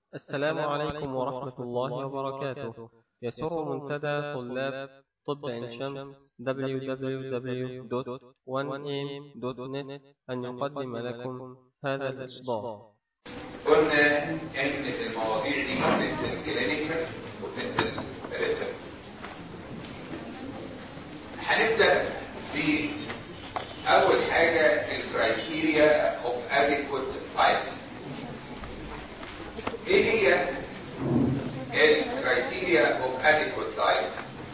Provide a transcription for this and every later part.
السلام عليكم ورحمة الله وبركاته يسر منتدى طلاب طب عين شمس www.1am.net أن يقدم لكم هذا الإصدار قلنا ان المواضيع دي بتنزل كلينيكال وبتنزل ريتم هنبدا بأول حاجه الكرايتيريا اوف اديكوت دايت ايه هي الكرايتيريا اوف اديكوت دايت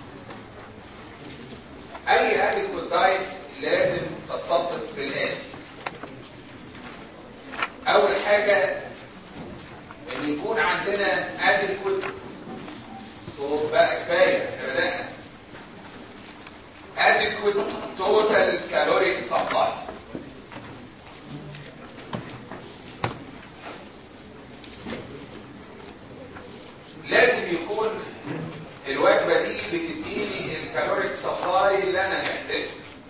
اي اديكوت دايت لازم تتصف بالاتي اول حاجه ان يكون عندنا adequate صوت بقى كفايه احنا بدانا adequate total caloric supply لازم يكون الوجبه دي بتديني الكالوريك سبلاي اللي انا محتاجه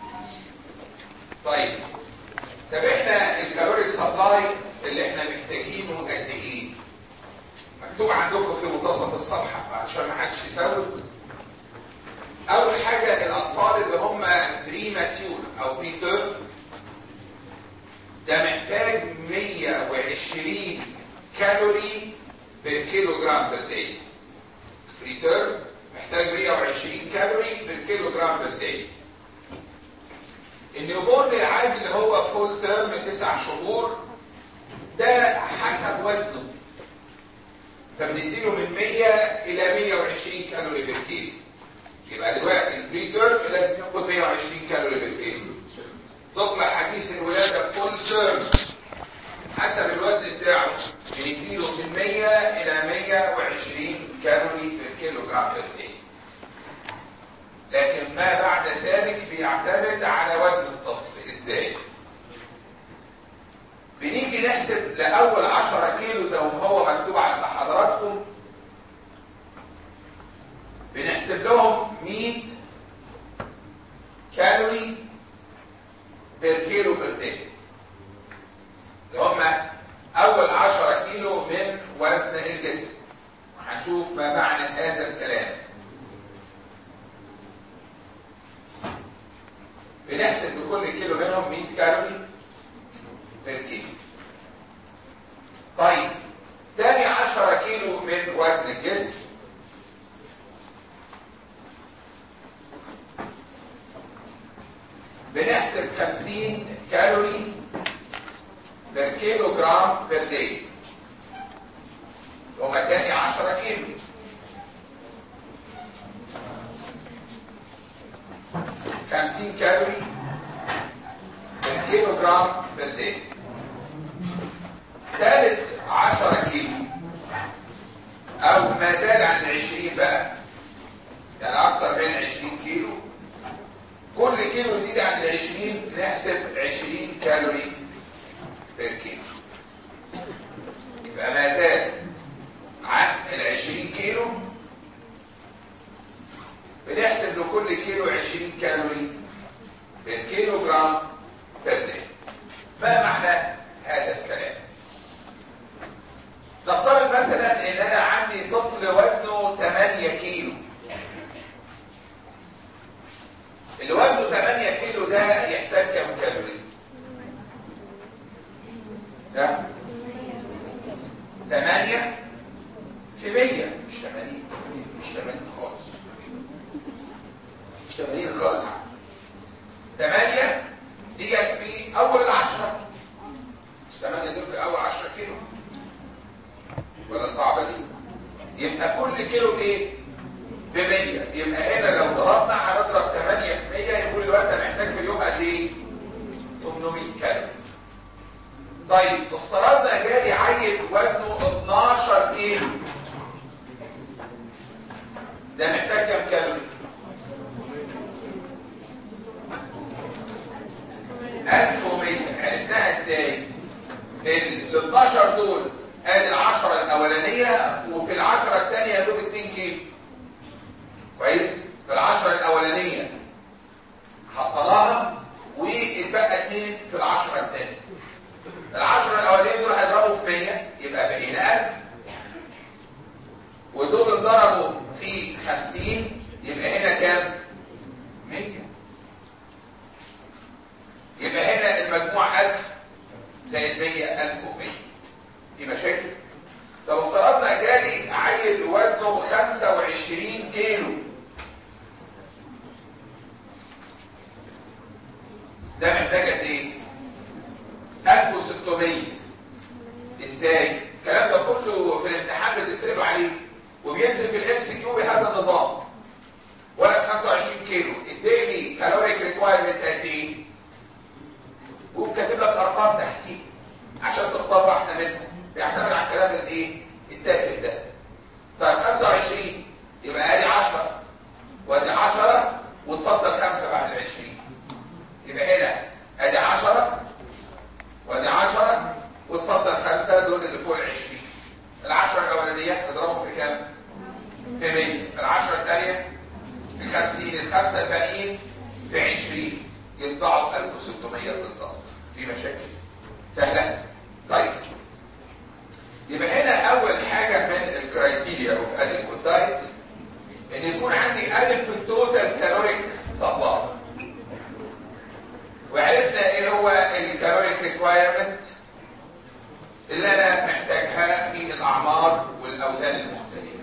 طيب طب احنا الكالوريك سبلاي اللي احنا محتاجينه قد ايه مكتوب عندكم في منتصف الصفحه عشان ما حدش يفوت اول حاجه الاطفال اللي هم بريماتيور او بريتيرم ده محتاج 120 كالوري بير كيلو جرام بير داي بريتيرم محتاج 120 كالوري بير كيلو جرام بير داي النيوبورن العادي اللي هو فول تيرم تسع شهور ده حسب وزنه فبنديله من 100 الى 120 كالوري بالكيلو يبقى دلوقتي البري تيرم لازم ياخد 120 كالوري بالكيلو طفل حديث الولاده فول تيرم حسب الوزن بتاعه بنديله من 100 الى 120 كالوري بالكيلو جرام بالكيلو لكن ما بعد ذلك بيعتمد على وزن الطفل ازاي بنيجي نحسب لاول 10 كيلو زي ما هو مكتوب عند حضراتكم بنحسب لهم 100 كالوري بير كيلو بير داي اللي هم اول 10 كيلو من وزن الجسم هنشوف ما معنى هذا الكلام بنحسب لكل كيلو منهم 100 كالوري بير كيلو طيب تاني 10 كيلو من وزن الجسم بنحسب 50 كالوري بير كيلو جرام بير داي هما تاني 10 كيلو خمسين كالوري بالكيلو جرام بالدي ثالث عشرة كيلو او ما زال عن العشرين بقى يعني اكتر من عشرين كيلو كل كيلو يزيد عن العشرين نحسب عشرين كالوري بالكيلو يبقى ما زال عن العشرين كيلو بنحسب لكل كيلو 20 كالوري بالكيلو جرام بير داي ما معنى هذا الكلام نفترض مثلا ان انا عندي طفل وزنه 8 كيلو اللي وزنه 8 كيلو ده يحتاج كم كالوري ده 8 في 100 مش 80 مش 80 خالص تمانين خالص تمانية ديت في أول العشرة مش تمانية دول في أول عشرة كيلو ولا صعبة دي يبقى كل كيلو بإيه؟ بمية يبقى هنا لو ضربنا هنضرب تمانية في مية يقول الوقت محتاج في اليوم قد إيه؟ 800 كالوري طيب افترضنا جالي عيل وزنه 12 كيلو ده محتاج كام كالوري؟ 1100 عرفناها ازاي ال 12 دول ادي ال10 الاولانيه وفي ال10 الثانيه دول 2 كيلو كويس في ال10 الاولانيه حطلاها واتبقى 2 في ال10 الثانيه ال10 الاولانيه دول هيضربوا في 100 يبقى بقينا 1000 ايه التالت ده طيب 25 يبقى ادي 10 وادي 10 وتفضل 5 بعد ال 20 يبقى هنا ادي 10 وادي 10 وتفضل 5 دول اللي فوق ال 20 ال10 الاولانيه نضربهم في كام؟ في 100 ال10 الثانيه في 50 الخمسه الباقيين في 20 يطلعوا 1600 بالظبط في مشاكل سهله طيب يبقى هنا اول حاجه من الكرايتيريا اوف اديكوت دايت ان يكون عندي اديكوت توتال كالوريك سبلاي وعرفنا ايه هو الكالوريك ريكوايرمنت اللي انا محتاجها في الاعمار والاوزان المختلفه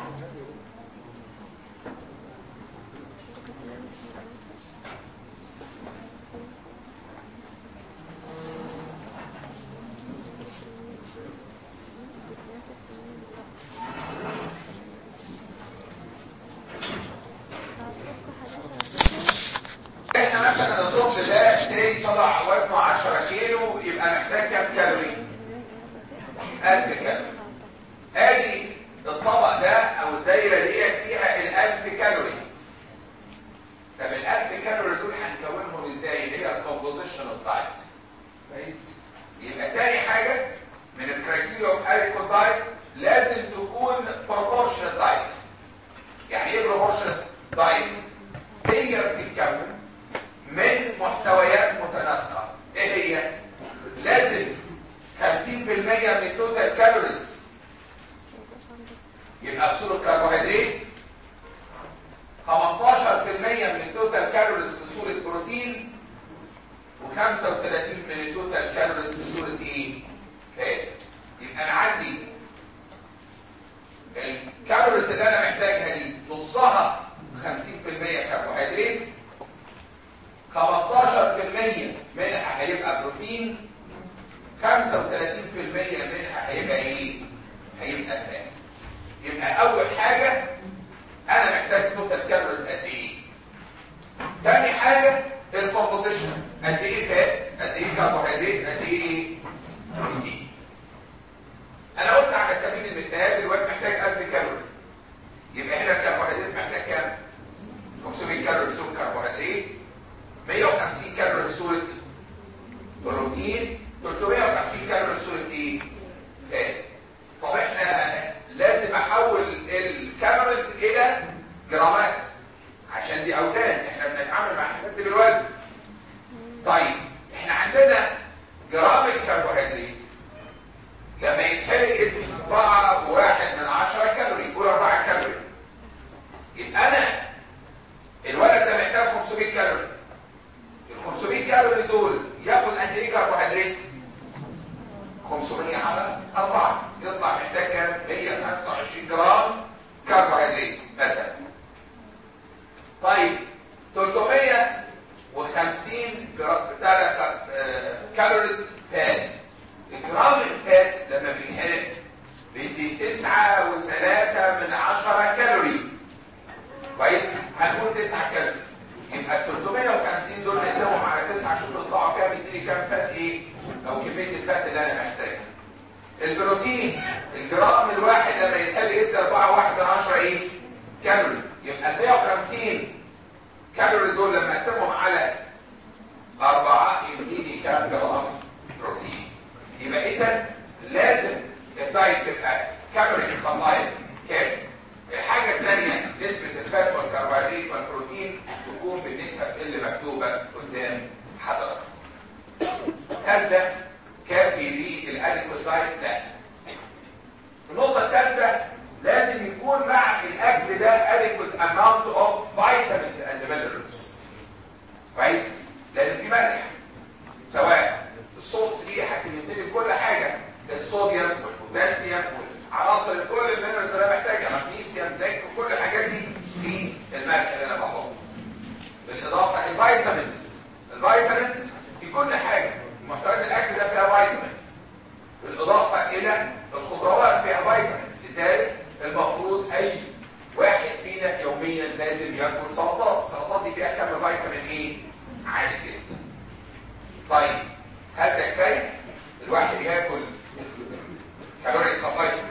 احنا مثلا الصبح ده اشتري طلع وزنه 10 كيلو يبقى محتاج كام كالوري 1000 كالوري ادي الطبق ده او الدايره ديت فيها ال 1000 كالوري طب ال 1000 كالوري دول هنكونهم ازاي هي الكومبوزيشن اوف دايت كويس يبقى تاني حاجه من الكرايتيريا اوف اديكوت دايت لازم تكون بروبورشنال دايت يعني ايه بروبورشنال دايت هي بتتكون من محتويات متناسقة ايه هي لازم 50% من التوتال كالوريز يبقى اصول الكربوهيدرات 15% من التوتال كالوريز في صورة بروتين و35 من التوتال كالوريز في صورة ايه فات يبقى انا عندي الكالوريز اللي انا محتاجها دي نصها 50% كربوهيدرات 15% منها هيبقى بروتين 35% منها هيبقى ايه هيبقى فات يبقى اول حاجة انا محتاج توتال كالوريز قد ايه تاني حاجة الكومبوزيشن قد ايه فات قد ايه كربوهيدرات قد ايه بروتين انا قلت على سبيل المثال دلوقتي محتاج 1000 كالوري يبقى هنا الكربوهيدرات محتاج كام 500 كالوري سوى كربوهيدرات 150 كالوري صورة بروتين 350 كالوري صورة ايه؟ فات طب احنا لازم احول الكالوريز الى جرامات عشان دي اوزان احنا بنتعامل مع حاجات دي بالوزن طيب احنا عندنا جرام الكربوهيدرات لما يتحرق يدي 4 وواحد من 10 كالوري يقول 4 كالوري يبقى انا الولد ده محتاج 500 كالوري ال 500 كالوري دول ياخد قد ايه كربوهيدرات 500 على 4 يطلع محتاج كام 125 جرام كربوهيدرات مثلا طيب 350 جرام بتاع كالوريز فات الجرام الفات لما بينحرق بيدي 9 و3 من 10 كالوري كويس هنقول 9 كالوري يبقى ال 350 دول نقسمهم على 9 شوف يطلعوا كام يديني كام فات ايه او كميه الفات اللي انا محتاجها البروتين الجرام الواحد لما يتقل يدي 4 واحد من 10 ايه كالوري يبقى ال 150 كالوري دول لما اقسمهم على 4 يديني كام جرام بروتين يبقى اذا لازم الدايت تبقى كالوري سبلاي كافي الحاجة الثانية نسبة الفات والكربوهيدرات والبروتين تكون بالنسب اللي مكتوبة قدام حضرتك. هل ده كافي للاديكوت دايت؟ لا. النقطة الثالثة لازم يكون مع الأكل ده adequate amount of vitamins and minerals. كويس؟ لازم في ملح. سواء الصوت دي هتمتلك كل حاجة الصوديوم والبوتاسيوم والعناصر كل المينرالز اللي انا محتاجها مغنيسيوم زنك كل الحاجات دي في الملح اللي انا بحطه بالاضافه الفيتامينز الفيتامينز في كل حاجه محتويات الاكل ده فيها فيتامين بالاضافه الى الخضروات فيها فيتامين لذلك المفروض اي واحد فينا يوميا لازم ياكل سلطات السلطات دي فيها كم فيتامين ايه عالي جدا طيب هل ده كفايه الواحد ياكل كالوري سبلاي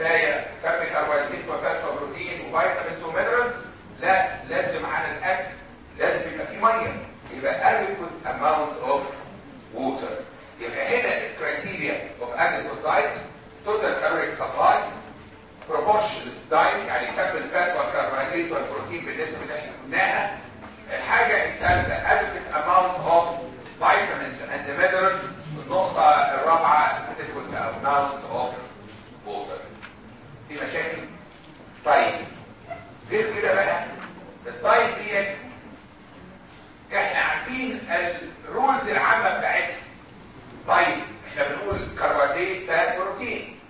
بروبورشن دايت يعني كم الفات والكربوهيدرات والبروتين بالنسبه اللي احنا قلناها الحاجه الثالثه adequate amount of vitamins and minerals النقطه الرابعه adequate amount of water في مشاكل طيب غير كده بقى الدايت ديت احنا عارفين الرولز العامه بتاعتها طيب احنا بنقول كربوهيدرات فات بروتين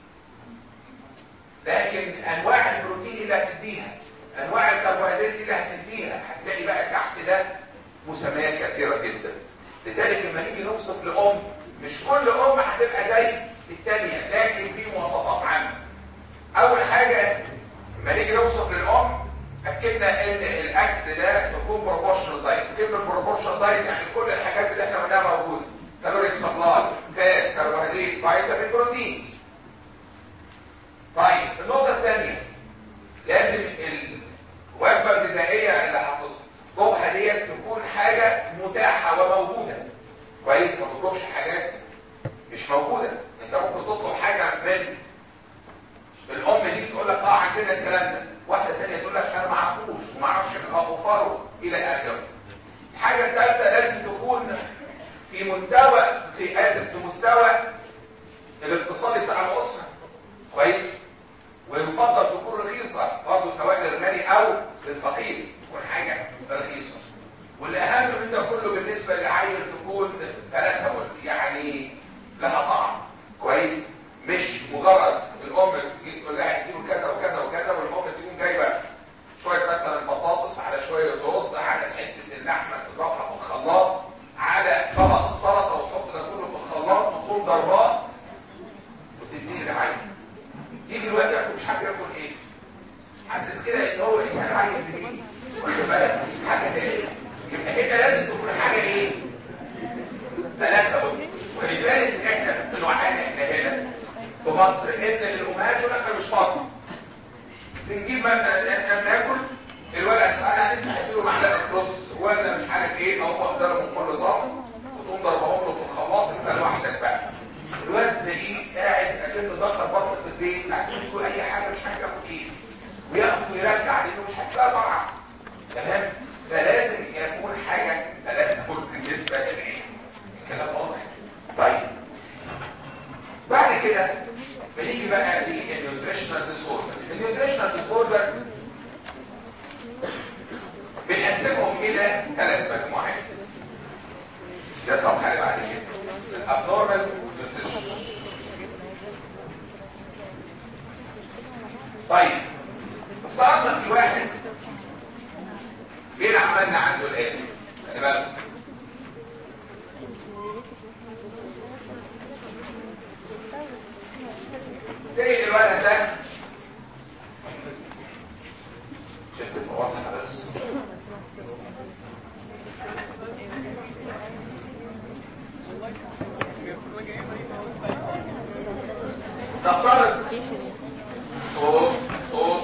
لكن انواع البروتين اللي هتديها انواع الكربوهيدرات اللي هتديها هتلاقي بقى تحت ده مسميات كثيره جدا لذلك لما نيجي نوصف لام مش كل ام هتبقى زي الثانيه لكن في مواصفات عامه اول حاجه لما نيجي نوصف للام اكدنا ان الاكل ده تكون بروبورشنال دايت كلمه بروبورشنال دايت يعني كل الحاجات اللي احنا قلناها موجوده كالوريك سبلاي فات كربوهيدرات فيتامين بروتينز طيب النقطه الثانيه لازم الوجبه الغذائيه اللي هتطلبها ديت تكون حاجه متاحه وموجوده كويس ما تطلبش حاجات مش موجوده انت ممكن تطلب حاجه من الام دي تقول لك اه عندنا الكلام ده واحده ثانيه تقول لك انا ما اعرفوش وما اعرفش اوفره الى اخره الحاجه الثالثه لازم تكون في مستوى في اسف في مستوى الاقتصادي بتاع الاسره كويس ويفضل تكون رخيصه برضه سواء للغني او للفقير تكون حاجه رخيصه والاهم من ده كله بالنسبه للعيل تكون ثلاثه يعني لها طعم كويس مش مجرد الام تيجي تقول لها اديله كذا وكذا وكذا والام تكون جايبه شويه مثلا بطاطس على شويه رز على حته اللحمه تضربها في الخلاط على طبق السلطه وتحط ده كله في الخلاط وتقوم ضرباه وتديه للعيل يجي الوقت ياكل مش عارف ياكل ايه حاسس كده ان هو يسال عيل زميلي واخد بالك حاجه تاني يبقى هنا لازم تكون حاجه ايه ثلاثه ولذلك احنا بنوعانا احنا هنا في مصر ان الامهات يقول لك مش فاضي بنجيب مثلا احنا بناكل الولد انا لسه هديله معلقه رز ولا مش عارف ايه او مقدره من كل صنف وتقوم ضربهم له في الخلاط انت لوحدك بقى الولد تلاقيه قاعد اكنه دكتور بطه في البيت قاعد يقول اي حاجه مش عارف ياخد ايه وياخد ويرجع لانه مش حاسسها طبعا تمام فلازم يكون حاجه لا تكون بالنسبه للعين الكلام واضح طيب بعد كده بنيجي بقى للنيوتريشنال ديسوردر النيوتريشنال ديسوردر بنقسمهم الى ثلاث مجموعات ده صفحه اللي بعد كده الابنورمال نيوتريشن طيب افترضنا في واحد جينا عملنا عنده الاتي خلي بالك زي الولد ده شفت واضحه بس نفترض صوت صوت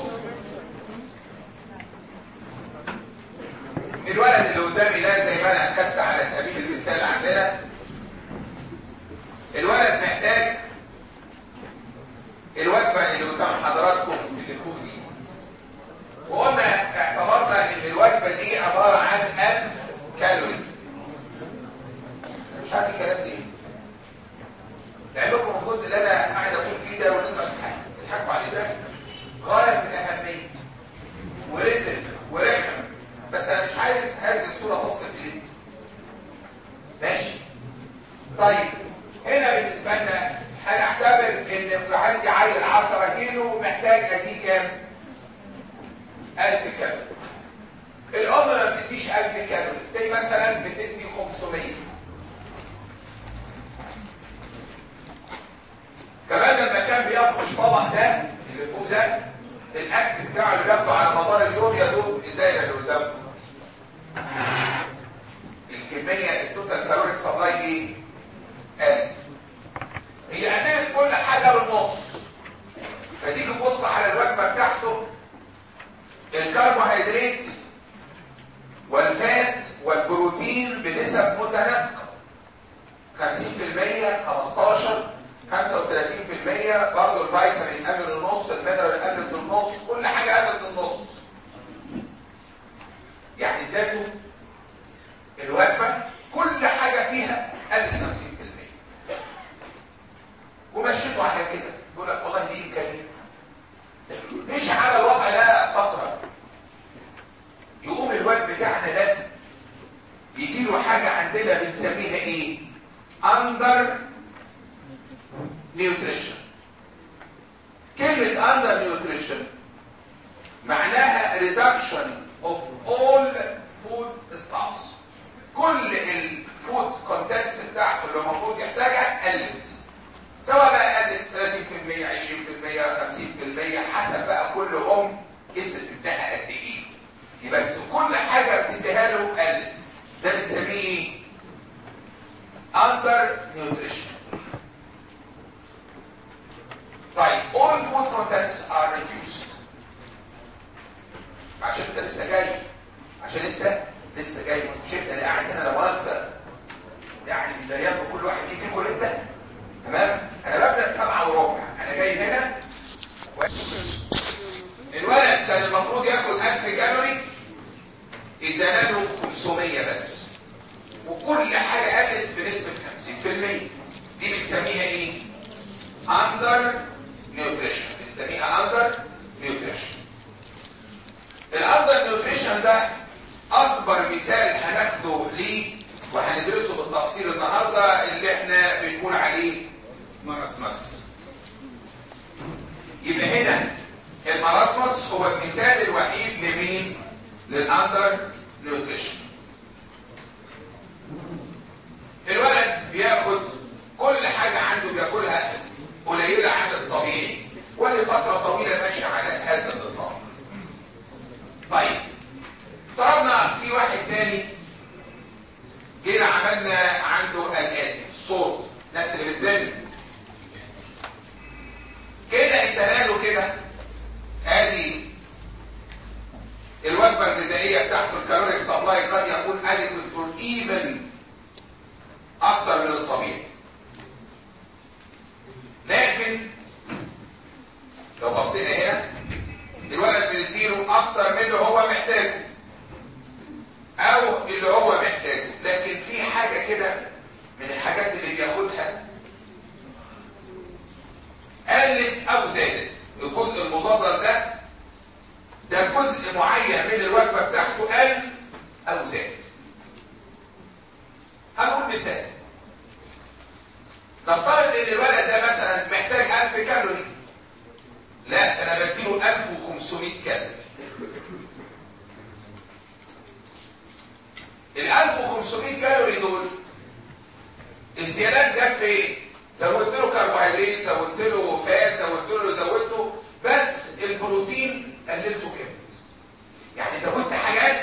الولد اللي قدامي ده زي ما انا اخدت على سبيل المثال عندنا الولد محتاج الوجبه اللي قدام حضراتكم اللي فوق دي وقلنا اعتبرنا ان الوجبه دي عباره عن 1000 كالوري مش عارف الكلام ده ايه لعلمكم الجزء اللي انا قاعد اقول فيه ده واللي انتوا بتضحكوا عليه ده غايه من الاهميه ورزق ورخم بس انا مش عايز هذه الصوره تصل اليه ماشي طيب هنا بالنسبه لنا هنعتبر ان عندي عيل 10 كيلو محتاج اديه كام 1000 كالوري الام ما بتديش 1000 كالوري زي مثلا بتدي 500 فبدل ما كان بيفرش طبق ده اللي فوق ده الاكل بتاعه اللي بياخده على مدار اليوم يا دوب الدايره اللي قدامه الكميه التوتال كالوريك سبلاي ايه؟ قل هي قللت كل حاجه بالنص فتيجي تبص على الوجبه بتاعته الكربوهيدرات والفات والبروتين بنسب متناسقه 50% 15 35% برضه الفيتامين قبل النص المينرال قبل النص كلمة under nutrition معناها reduction of all food stuffs كل الفود كونتنتس بتاعته اللي المفروض يحتاجها قلت سواء بقى قلت 30% 20% 50% حسب بقى كل ام انت بتديها قد ايه يبقى بس كل حاجه بتديها له قلت ده بنسميه ايه؟ under nutrition طيب all food contents are reduced عشان انت لسه جاي عشان انت لسه جاي مش انت اللي قاعد هنا لو انسى يعني مش دريان بكل واحد يجي يقول انت تمام انا ببدا سبعة وربع انا جاي هنا و... الولد كان المفروض ياكل 1000 كالوري ادانا له 500 بس وكل حاجه قلت بنسبه 50% دي بنسميها ايه؟ اندر نيوتريشن بنسميها اندر نيوتريشن الاندر نيوتريشن ده اكبر مثال هناخده ليه وهندرسه بالتفصيل النهارده اللي احنا بنقول عليه مرسمس يبقى هنا المرسمس هو المثال الوحيد لمين للاندر نيوتريشن الولد بياخد كل حاجة عنده بياكلها قليلة عن الطبيعي ولفترة طويلة ماشي على هذا النظام طيب افترضنا في واحد تاني جينا عملنا عنده الاتي صوت ناس اللي بتزن كده ادانا له كده ادي الوجبه الغذائيه بتاعته الكالوريك سبلاي قد يكون adequate or even اكتر من الطبيعي لكن لو بصينا هنا الولد بنديله اكتر من اللي هو محتاجه او اللي هو محتاجه لكن في حاجة كده من الحاجات اللي بياخدها قلت او زادت الجزء المصدر ده ده جزء معين من الوجبة بتاعته قل او زاد هنقول مثال نفترض ان الولد ده مثلا محتاج 1000 كالوري لا انا بديله 1500 كالوري ال 1500 كالوري دول الزيادات جت في ايه؟ زودت له كربوهيدرات زودت له فات زودت له زودته بس البروتين قللته جامد يعني زودت حاجات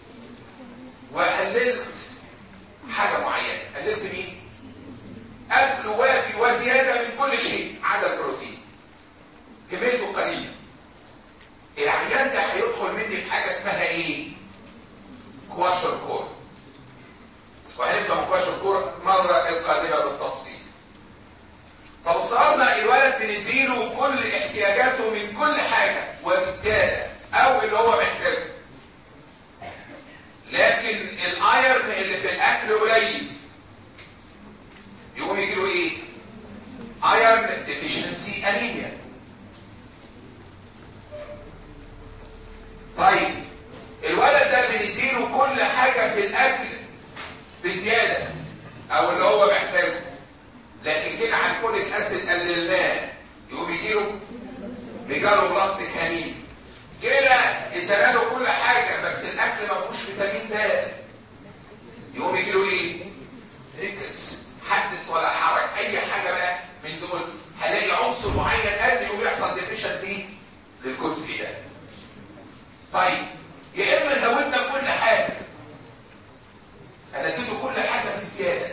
وقللت حاجه معينه قللت مين؟ اكل وافي وزياده من كل شيء عدا البروتين كميته قليله العيان ده هيدخل مني في حاجه اسمها ايه؟ كواشر كور وهنفهم كواشر كور مرة القادمة بالتفصيل طب افترضنا الولد بنديله كل احتياجاته من كل حاجة وبالزيادة او اللي هو محتاجه لكن الايرن اللي في الاكل قليل يقوم يجيله ايه ايرن ديفيشنسي انيميا طيب الولد ده بنديله كل حاجة في الأكل بزيادة أو اللي هو محتاجه لكن كده على الكوليك أسيد قللناه يقوم يجيله رجاله بلاستيك هنين كده ادانا له كل حاجة بس الأكل ما فيهوش فيتامين د يقوم يجيله إيه؟ ريكس حدث ولا حرج أي حاجة بقى من دول هلاقي عنصر معين قل يقوم يحصل ديفيشنسي للجزء ده طيب يا اما زودنا كل حاجة انا اديته كل حاجة بزيادة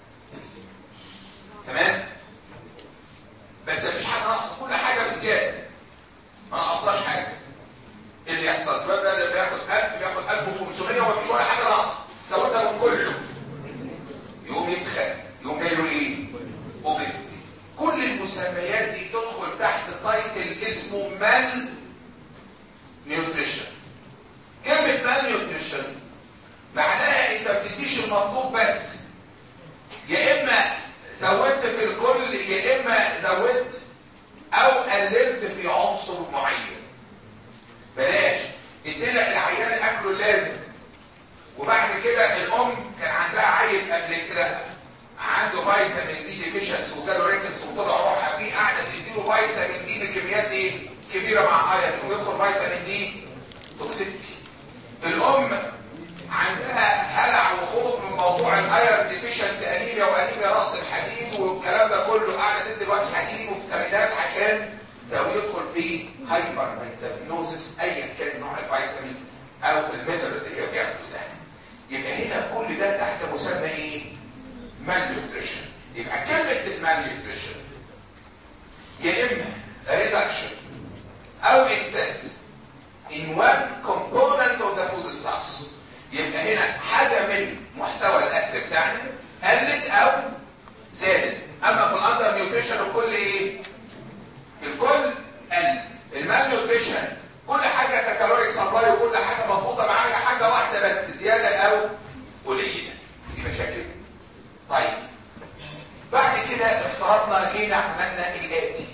تمام بس مفيش حاجة ناقصة كل حاجة بزيادة ما نقصناش حاجة ايه اللي يحصل الواد ده بياخد 1000 بياخد 1500 ومفيش ولا حاجة ناقصة زودنا من كله يقوم يتخن يقوم جاي له ايه اوبستي كل المسميات دي تدخل تحت تايتل اسمه مال نيوتريشن كلمة مال نيوتريشن معناها انت بتديش المطلوب بس يا اما زودت في الكل يا اما زودت او قللت في عنصر معين بلاش ادينا العيان اكله اللازم وبعد كده الام كان عندها عيل قبل كده عنده فيتامين دي ديفيشنس وجاله ريكنس وطلع روحها فيه قاعده تديله فيتامين دي بكميات ايه كبيره مع ايرون ويدخل فيتامين دي توكسيستي الام عندها هلع وخوف من موضوع الايرون ديفيشنسي انيميا وانيميا راس الحديد والكلام ده كله قاعده تدي الوقت حديد وفيتامينات عشان لو يدخل في هايبر فيتامينوزس ايا كان نوع الفيتامين او المينرال اللي هي بياخده ده يبقى هنا كل ده تحت مسمى ايه؟ مالنيوتريشن يبقى كلمه المالنيوتريشن يا اما ريدكشن او اكسس in one component of the food stuffs يبقى هنا حاجة من محتوى الأكل بتاعنا قلت أو زادت أما في الأندر نيوتريشن الكل إيه؟ الكل قل المال نيوتريشن كل حاجة ككالوريك سبلاي وكل حاجة مظبوطة معاها حاجة واحدة بس زيادة أو قليلة دي مشاكل طيب بعد كده افترضنا جينا عملنا الآتي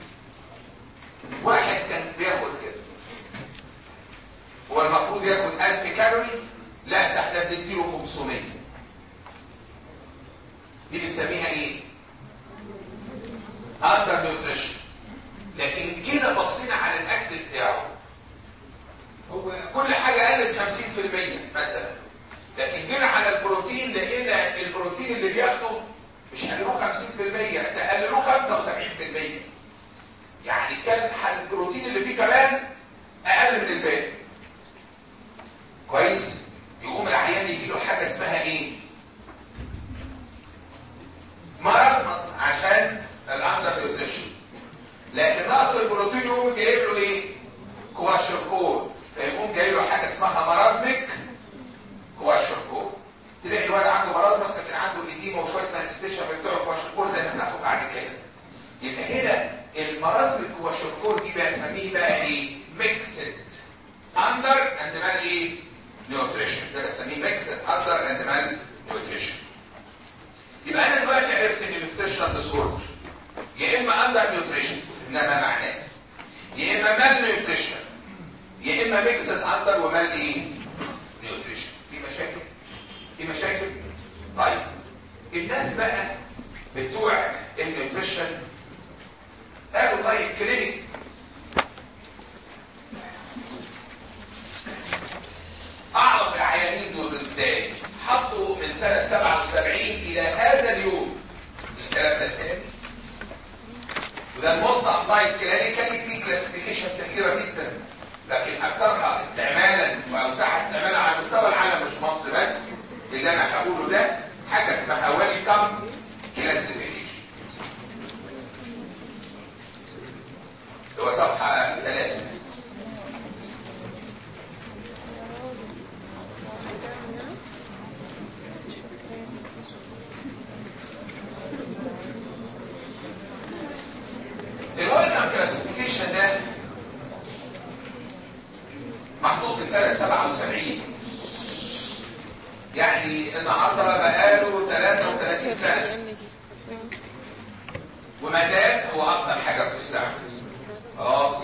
واحد كان بياخد كده هو المفروض ياخد 1000 كالوري لا ده احنا بنديله 500 دي بنسميها ايه اندر نيوتريشن لكن جينا بصينا على الاكل بتاعه هو كل حاجه قلت 50% مثلا لكن جينا على البروتين لقينا البروتين اللي بياخده مش قللوه 50% ده قللوه 75% يعني كان البروتين اللي فيه كمان اقل من الباقي كويس يقوم العيان يجي له حاجه اسمها ايه مرض عشان الاندر نيوتريشن لكن نقص البروتين يقوم جايب له ايه كواشركور فيقوم جايب له حاجه اسمها مرازمك كواشركور تلاقي الولد عنده مرض بس كان عنده ايديما وشويه مانيفستيشن بتوع كواشركور زي ما هناخد بعد كده يبقى هنا المرازمك كواشركور دي بسميه بقى ايه ميكسد اندر اند مان ايه نيوتريشن ده بسميه ميكسد اندر اند مان نيوتريشن يبقى انا دلوقتي عرفت ان النيوتريشن ديسوردر يا اما اندر نيوتريشن انما معناه يا اما مال نيوتريشن يا اما ميكسد اندر ومال ايه نيوتريشن في مشاكل في مشاكل طيب الناس بقى بتوع النيوتريشن قالوا طيب كلينيك اعرف العيانين دول ازاي حطوا من سنة 77 الى هذا اليوم الكلام ده ثاني وده الموست ابلايد كلينيكالي في كلاسيفيكيشن كثيره جدا لكن اكثرها استعمالا واوسعها استعمالا على مستوى العالم مش مصر بس اللي انا هقوله ده حاجه اسمها ويلكم كلاسيفيكيشن هو صفحه ثلاثه الويلكم كلاسيفيكيشن ده محطوط في سنة 77 يعني النهاردة بقاله 33 سنة وما زال هو أفضل حاجة بتستعمل خلاص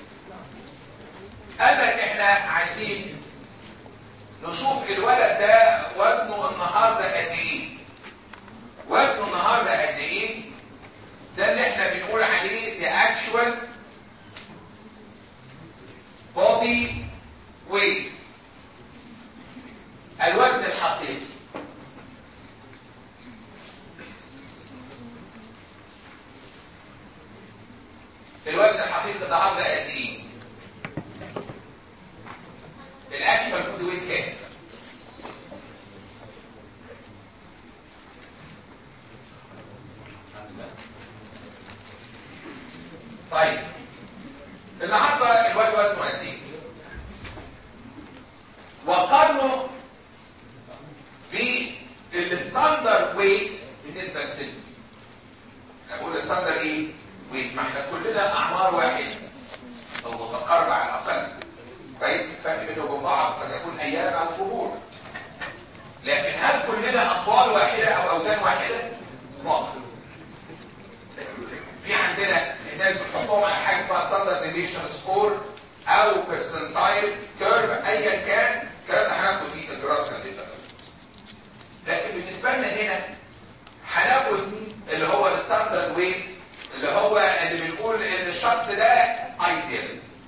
قال لك احنا عايزين نشوف الولد ده وزنه النهاردة قد ايه وزنه النهاردة قد ايه ده اللي احنا بنقول عليه the actual body weight الوزن الحقيقي الوزن الحقيقي ده عرض قد ايه الاكشوال بودي ويت كام طيب النهارده الواد وزنه قد ايه وقارنه بالستاندر ويت بالنسبه للسن انا بقول ستاندر ايه ويت ما احنا كلنا اعمار واحده او متقاربه على الاقل كويس الفرق بينهم وبين بعض قد يكون ايام او شهور لكن هل كلنا اطوال واحده او اوزان واحده لا في عندنا الناس بتحطهم على حاجه اسمها ستاندرد ديفيشن سكور او بيرسنتايل كيرف ايا كان الكلام ده هناخده في الدراسه اللي لكن بالنسبه لنا هنا هناخد اللي هو الستاندرد ويت اللي هو اللي بنقول ان الشخص ده ايديال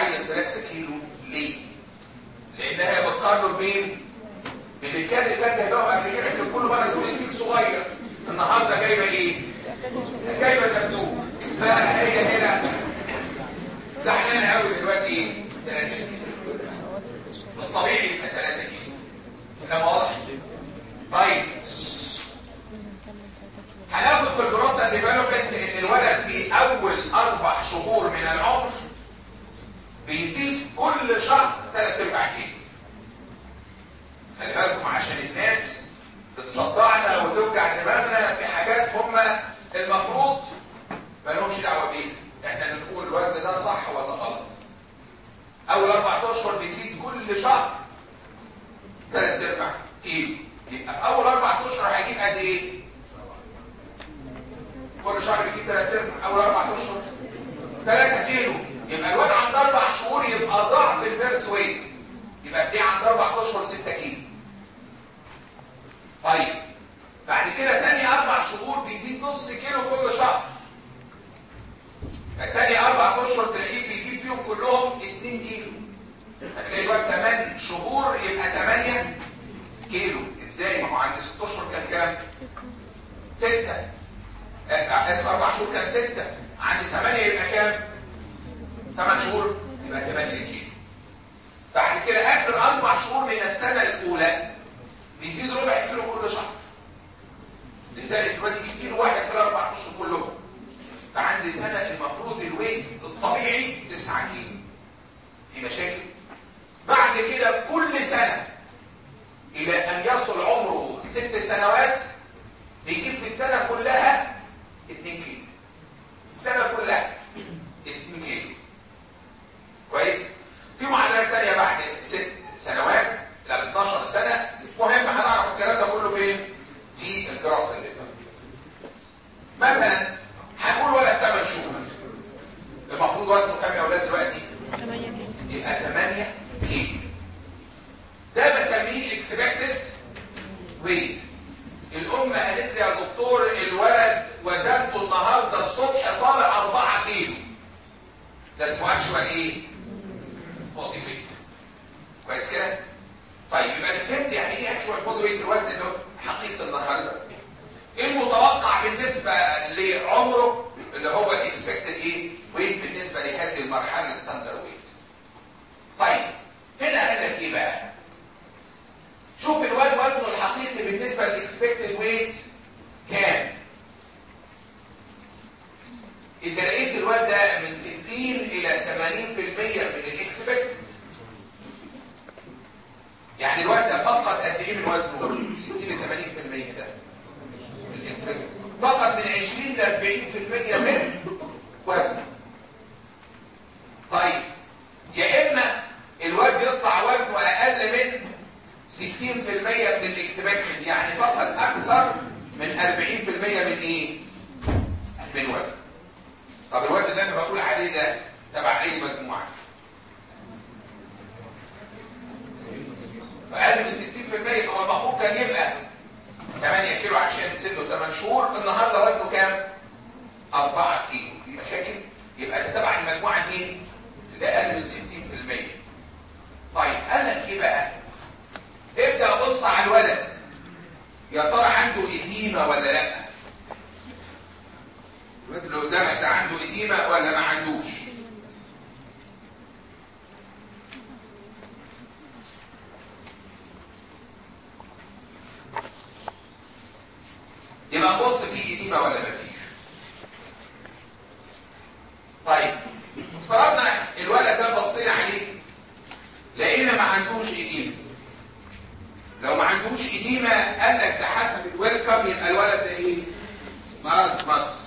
العيل 3 كيلو ليه؟ لانها بتقارنه بمين؟ اللي كان اللي كان جايبها قبل كده كان كل مره يقول لي صغير النهارده جايبه ايه؟ جايبه دبدوب فهي هنا زعلانه قوي دلوقتي ايه؟ 3 كيلو الطبيعي يبقى 3 كيلو كلام واضح؟ طيب هناخد في الجروسة ديفلوبمنت ان الولد في اول اربع شهور من العمر بيزيد كل شهر 3 ارباع كيلو خلي بالكم عشان الناس بتصدعنا وتوجع دماغنا في حاجات هم المفروض ما لهمش دعوه بيها احنا بنقول الوزن ده صح ولا غلط اول اربع اشهر بيزيد كل شهر 3 ارباع كيلو يبقى في اول اربع اشهر هيجيب قد ايه كل شهر بيجيب 3 ارباع اول اربع اشهر 3 كيلو يبقى الواد عند اربع شهور يبقى ضعف البيرث ويت يبقى دي عند اربع اشهر 6 كيلو طيب بعد كده تاني اربع شهور بيزيد نص كيلو كل شهر تاني اربع اشهر تلاقيه بيجيب فيهم كلهم 2 كيلو هتلاقي الواد 8 شهور يبقى 8 كيلو ازاي ما هو عند 6 اشهر كان كام 6 اسف اربع شهور كان 6 عند 8 يبقى كام 8 شهور يبقى 8 كيلو بعد كده اخر اربع شهور من السنه الاولى بيزيد ربع كيلو كل شهر لذلك دلوقتي يجيب كيلو واحد كل اربع اشهر كلهم فعندي سنه المفروض الويت الطبيعي 9 كيلو في مشاكل بعد كده كل سنه الى ان يصل عمره ست سنوات بيجيب في السنه كلها 2 كيلو السنه كلها 2 كيلو كويس في معادلات ثانيه بعد ست سنوات ل 12 سنه مهم هنعرف الكلام ده كله فين في الجراف اللي ده مثلا هنقول ولد 8 شهور المفروض وزنه كام يا اولاد دلوقتي 8 كيلو يبقى 8 كيلو ده بسميه اكسبكتد ويت الام قالت لي يا دكتور الولد وزنته النهارده الصبح طالع 4 كيلو ده اسمه اكشوال ايه بودي ويت كويس كده طيب يبقى أنا فهمت يعني ايه اكشوال بودي ويت الوزن اللي هو حقيقه النهارده ايه المتوقع بالنسبه لعمره اللي هو الاكسبكتد ايه ويت بالنسبه لهذه المرحله الستاندرد ويت طيب هنا قال لك ايه بقى شوف الواد وزنه الحقيقي بالنسبه للاكسبكتد ويت كام اذا لقيت الواد ده من 60 الى 80% من الاكسبكتد يعني الواد ده فقط قد ايه من وزنه 60 ل 80% ده الاكسبكتد فقط من 20 ل 40% من وزنه طيب يا اما الواد يطلع وزنه اقل من 60% من الاكسبكتد يعني فقط اكثر من 40% من ايه من وزن طب الوزن اللي انا بقول عليه ده تبع اي مجموعه اقل من 60% هو المفروض كان يبقى 8 كيلو عشان سنه 8 شهور النهارده وزنه كام 4 كيلو في مشاكل يبقى ده تبع المجموعه مين اللي اقل من 60% طيب قال لك ايه بقى ابدا ابص على الولد يا ترى عنده اديمه ولا لا الولد اللي قدامك ده عنده اديمه ولا ما عندوش يبقى نبص في اديمه ولا ما فيش طيب افترضنا الولد ده بصينا عليه لقينا ما عندوش اديمه لو ما عندوش اديمه قال لك ده حسب الويلكم يبقى الولد ده ايه مارس مص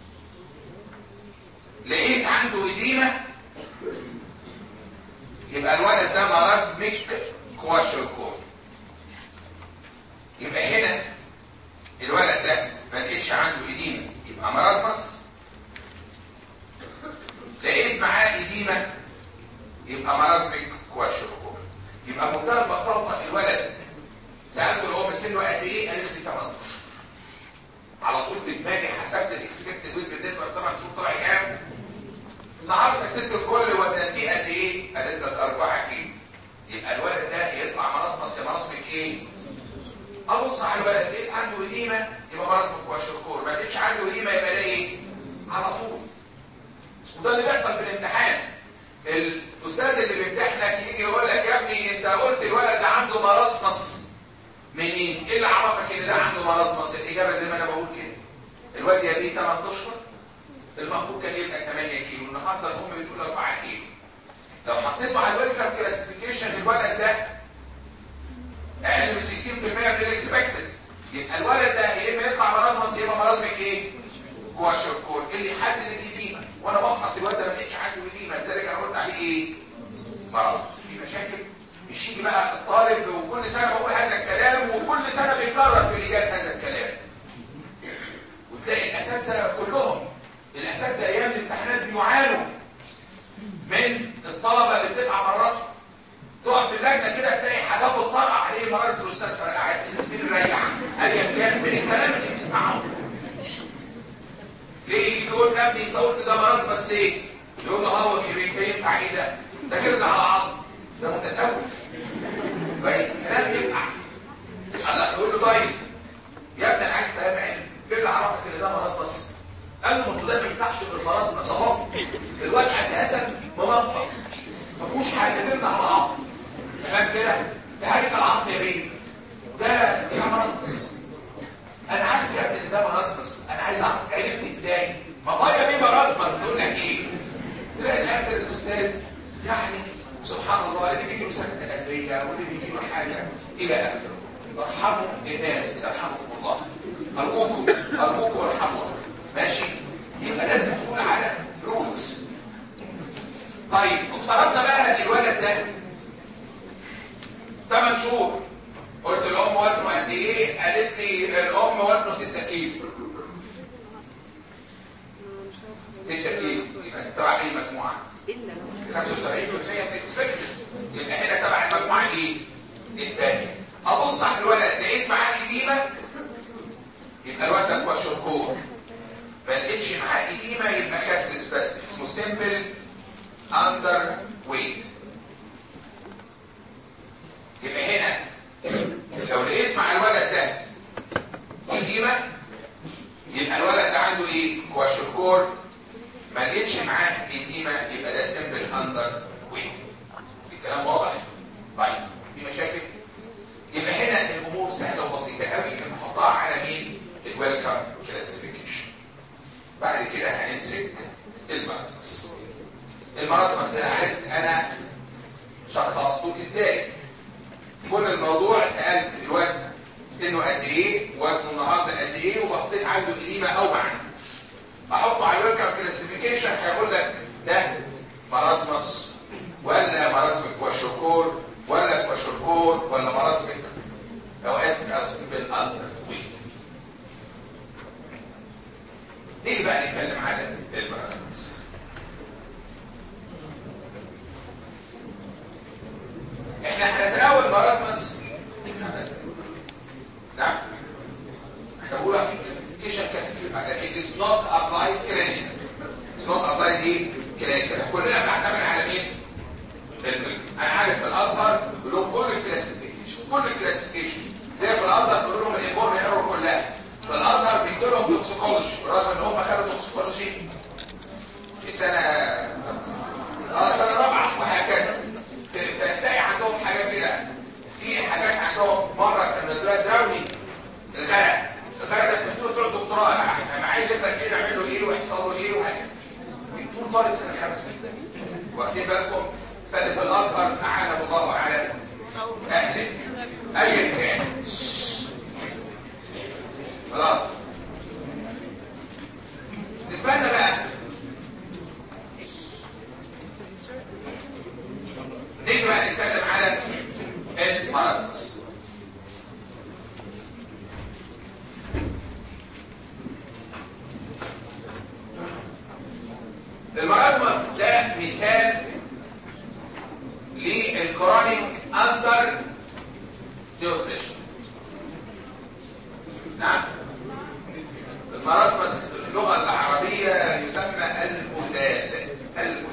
لقيت عنده اديمه يبقى الولد ده مراسمك كواشركور يبقى هنا الولد ده ما لقيتش عنده اديمه يبقى مراسمس لقيت معاه اديمه يبقى مراسمك كواشركور يبقى بمنتهى البساطه الولد سالته الام سنه قد ايه قال لي 8 اشهر على طول في دماغي حسبت الاكسبكتد ويت بالنسبه ل 8 شهور طلع كام النهارده ست الكل وزنتي قد ايه؟ قالت لك 4 كيلو يبقى الولد ده يطلع مرصمص يا مرصمك ايه؟ ابص على الولد لقيت عنده اديمه يبقى مرصمك وشكور ما لقيتش عنده اديمه يبقى ده ايه؟ على طول وده اللي بيحصل في الامتحان الاستاذ اللي بيمتحنك يجي يقول لك يا ابني انت قلت الولد ده عنده مرصمص منين؟ ايه اللي عرفك ان ده عنده مرصمص؟ الاجابه زي ما انا بقول كده الواد يا بيه 8 اشهر المفروض كان يبقى 8 كيلو النهارده الام بتقول 4 كيلو لو حطيته على الويلكم كلاسيفيكيشن الولد ده اقل من 60% من الاكسبكتد يبقى الولد ده يا اما يطلع مرازمس يا اما مرازمك ايه؟ كواشركور اللي يحدد الاديمه وانا بفحص الولد ده ما لقيتش عنده اديمه لذلك انا قلت عليه ايه؟ مرازمس في مشاكل مش يجي بقى الطالب وكل سنه بقول هذا الكلام وكل سنه بيكرر في لجان هذا الكلام وتلاقي الاساتذه كلهم الاساتذه ايام الامتحانات بيعانوا من الطلبه اللي بتبقى مرات تقف في اللجنه كده تلاقي حاجات بتطرقع عليه مرات الاستاذ فرقعت الناس ريح ايا كان من الكلام اللي بيسمعه ليه يجي يقول يا ابني انت قلت ده مرض بس ليه؟ يقول له هو كبير ينفع ايه ده؟ ده كده ده على عظم ده متساوي كويس كلام ينفع الله يقول له طيب يا ابني انا عايز كلام علم ايه اللي عرفك ان ده مرض بس؟ قال له ما ما ينفعش بالمرض بس اهو الواد اساسا مرض ما فيهوش حاجه ترجع على العظم تمام كده ده هيكل العظم يا بيه ده ده مرض انا عارف يا ابني ان ده مرض انا عايز اعرف عرفت ازاي ما هو يا بيه مرض تقول لك ايه تلاقي الاخر الاستاذ يعني سبحان الله اللي بيجي له سكته قلبيه واللي بيجي له حاجه الى اخره ارحموا الناس يرحمكم الله ارجوكم ارجوكم ارحموا ماشي يبقى لازم تقول على رولز طيب افترضنا بقى الولد ده 8 شهور قلت الام وزنه قد ايه قالت لي الام وزنه 6 كيلو 6 كيلو يبقى تبع اي مجموعه 75% من اكسبكتد يبقى هنا تبع المجموعه ايه الثانيه ابص على الولد لقيت معاه اديمه يبقى الولد ده كواشركور ما لقيتش معاه اديمه يبقى كابسس بس اسمه سيمبل اندر ويت يبقى هنا لو لقيت مع الولد ده اديمه يبقى الولد ده عنده ايه كواشركور ما لقيتش معاه اديمه يبقى ده سيمبل اندر ويت الكلام واضح طيب في مشاكل يبقى هنا الامور سهله وبسيطه قوي نحطها على مين الويلكم كلاسيفيكيشن بعد كده هنمسك المرازمس المرازمس انا عرفت انا شخصته ازاي كل الموضوع سالت الواد سنه قد ايه وزنه النهارده قد ايه وبصيت عنده اديمه او ما عندوش احطه على الويلكم كلاسيفيكيشن هيقول لك ده مرازمس ولا مرازمك كواشوكور ولا كواشوكور ولا مرازمك اوقات بتقسم بالالتر نيجي بقى نتكلم على المرازمس احنا هنتناول مرازمس نعم احنا بقولها في كلاسيفيكيشن كتير لكن is not applied clinical is not applied ايه clinical كلنا بنعتمد على مين انا عارف في الازهر بيقول كل الكلاسيفيكيشن كل الكلاسيفيكيشن زي في الازهر بيقول لهم الامور ايرور كلها في الازهر بيدوا لهم توكسيكولوجي رغم ان هم خدوا توكسيكولوجي في سنه اه سنه رابعه وهكذا فتلاقي عندهم حاجات كده في حاجات عندهم مره كان نزلها دراوني الغرق الغرق ده كنت تقول دكتوراه انا معايا لك كده اعمل له ايه ويحصل له ايه وهكذا طول طالب سنه خمسه واخدين بالكم فاللي في الازهر اعانه الله على اهله ايا كان خلاص نستنى بقى نيجي بقى نتكلم على المرازمس المرازمس ده مثال للكرونيك اندر نيوتريشن نعم المراسمس في اللغة العربية يسمى المزال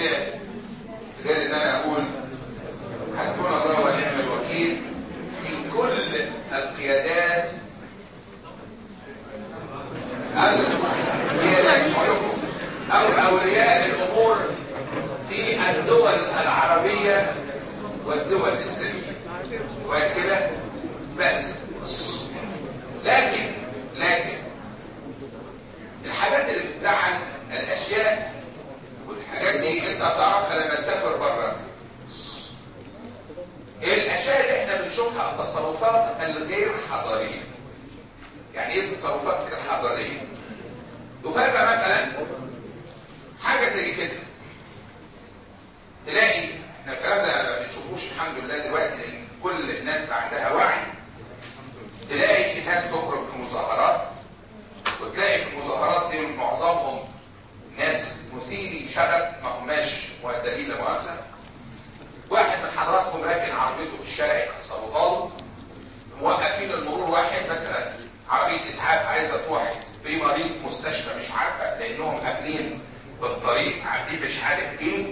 غير ان انا اقول حسبنا الله ونعم الوكيل في كل القيادات او اولياء الامور في الدول العربيه والدول الاسلاميه كويس كده بس لكن لكن الحاجات اللي بتزعل الاشياء والحاجات دي انت هتعرفها لما تسافر بره الاشياء اللي احنا بنشوفها التصرفات الغير حضاريه يعني ايه التصرفات غير حضاريه تفرق مثلا حاجه زي كده تلاقي احنا الكلام ده ما بنشوفوش الحمد لله دلوقتي لان كل الناس عندها وعي تلاقي الناس تخرج في مظاهرات وتلاقي في المظاهرات دي معظمهم ناس مثيري شغب ما هماش مؤدبين لمؤاخذه واحد من حضراتكم راكن عربيته في الشارع يكسروا ضابط موقفين المرور واحد مثلا عربيه اسعاف عايزه تروح بمريض مستشفى مش عارفه لانهم قابلين بالطريق عاملين مش عارف ايه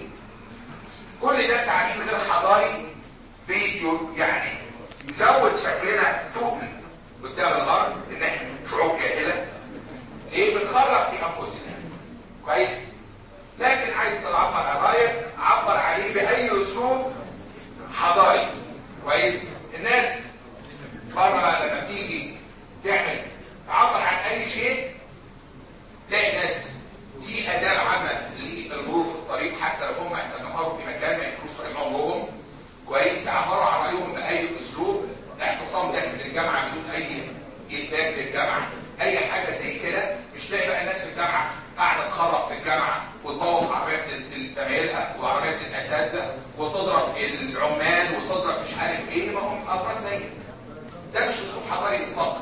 كل ده تعليم غير حضاري يعني يزود شكلنا سوء قدام الارض ان احنا شعوب جاهله ليه بنخرج في انفسنا كويس لكن عايز تعبر عن رايك عبر عليه باي اسلوب حضاري كويس الناس بره لما بتيجي تعمل تعبر عن اي شيء تلاقي ناس في اداه عامه للمرور في الطريق حتى لو هم احتكموا في مكان ما يكونوش طريق عمرهم كويس عبروا عن رايهم باي اسلوب اعتصام داخل الجامعه بدون اي اهداف للجامعه اي حاجه زي كده مش تلاقي بقى الناس في الجامعه قاعده تخرب في الجامعه وتبوظ عربيات زمايلها وعربيات الاساتذه وتضرب العمال وتضرب مش عارف ايه ما هم افراد زي كده ده مش اسلوب حضاري اطلاقا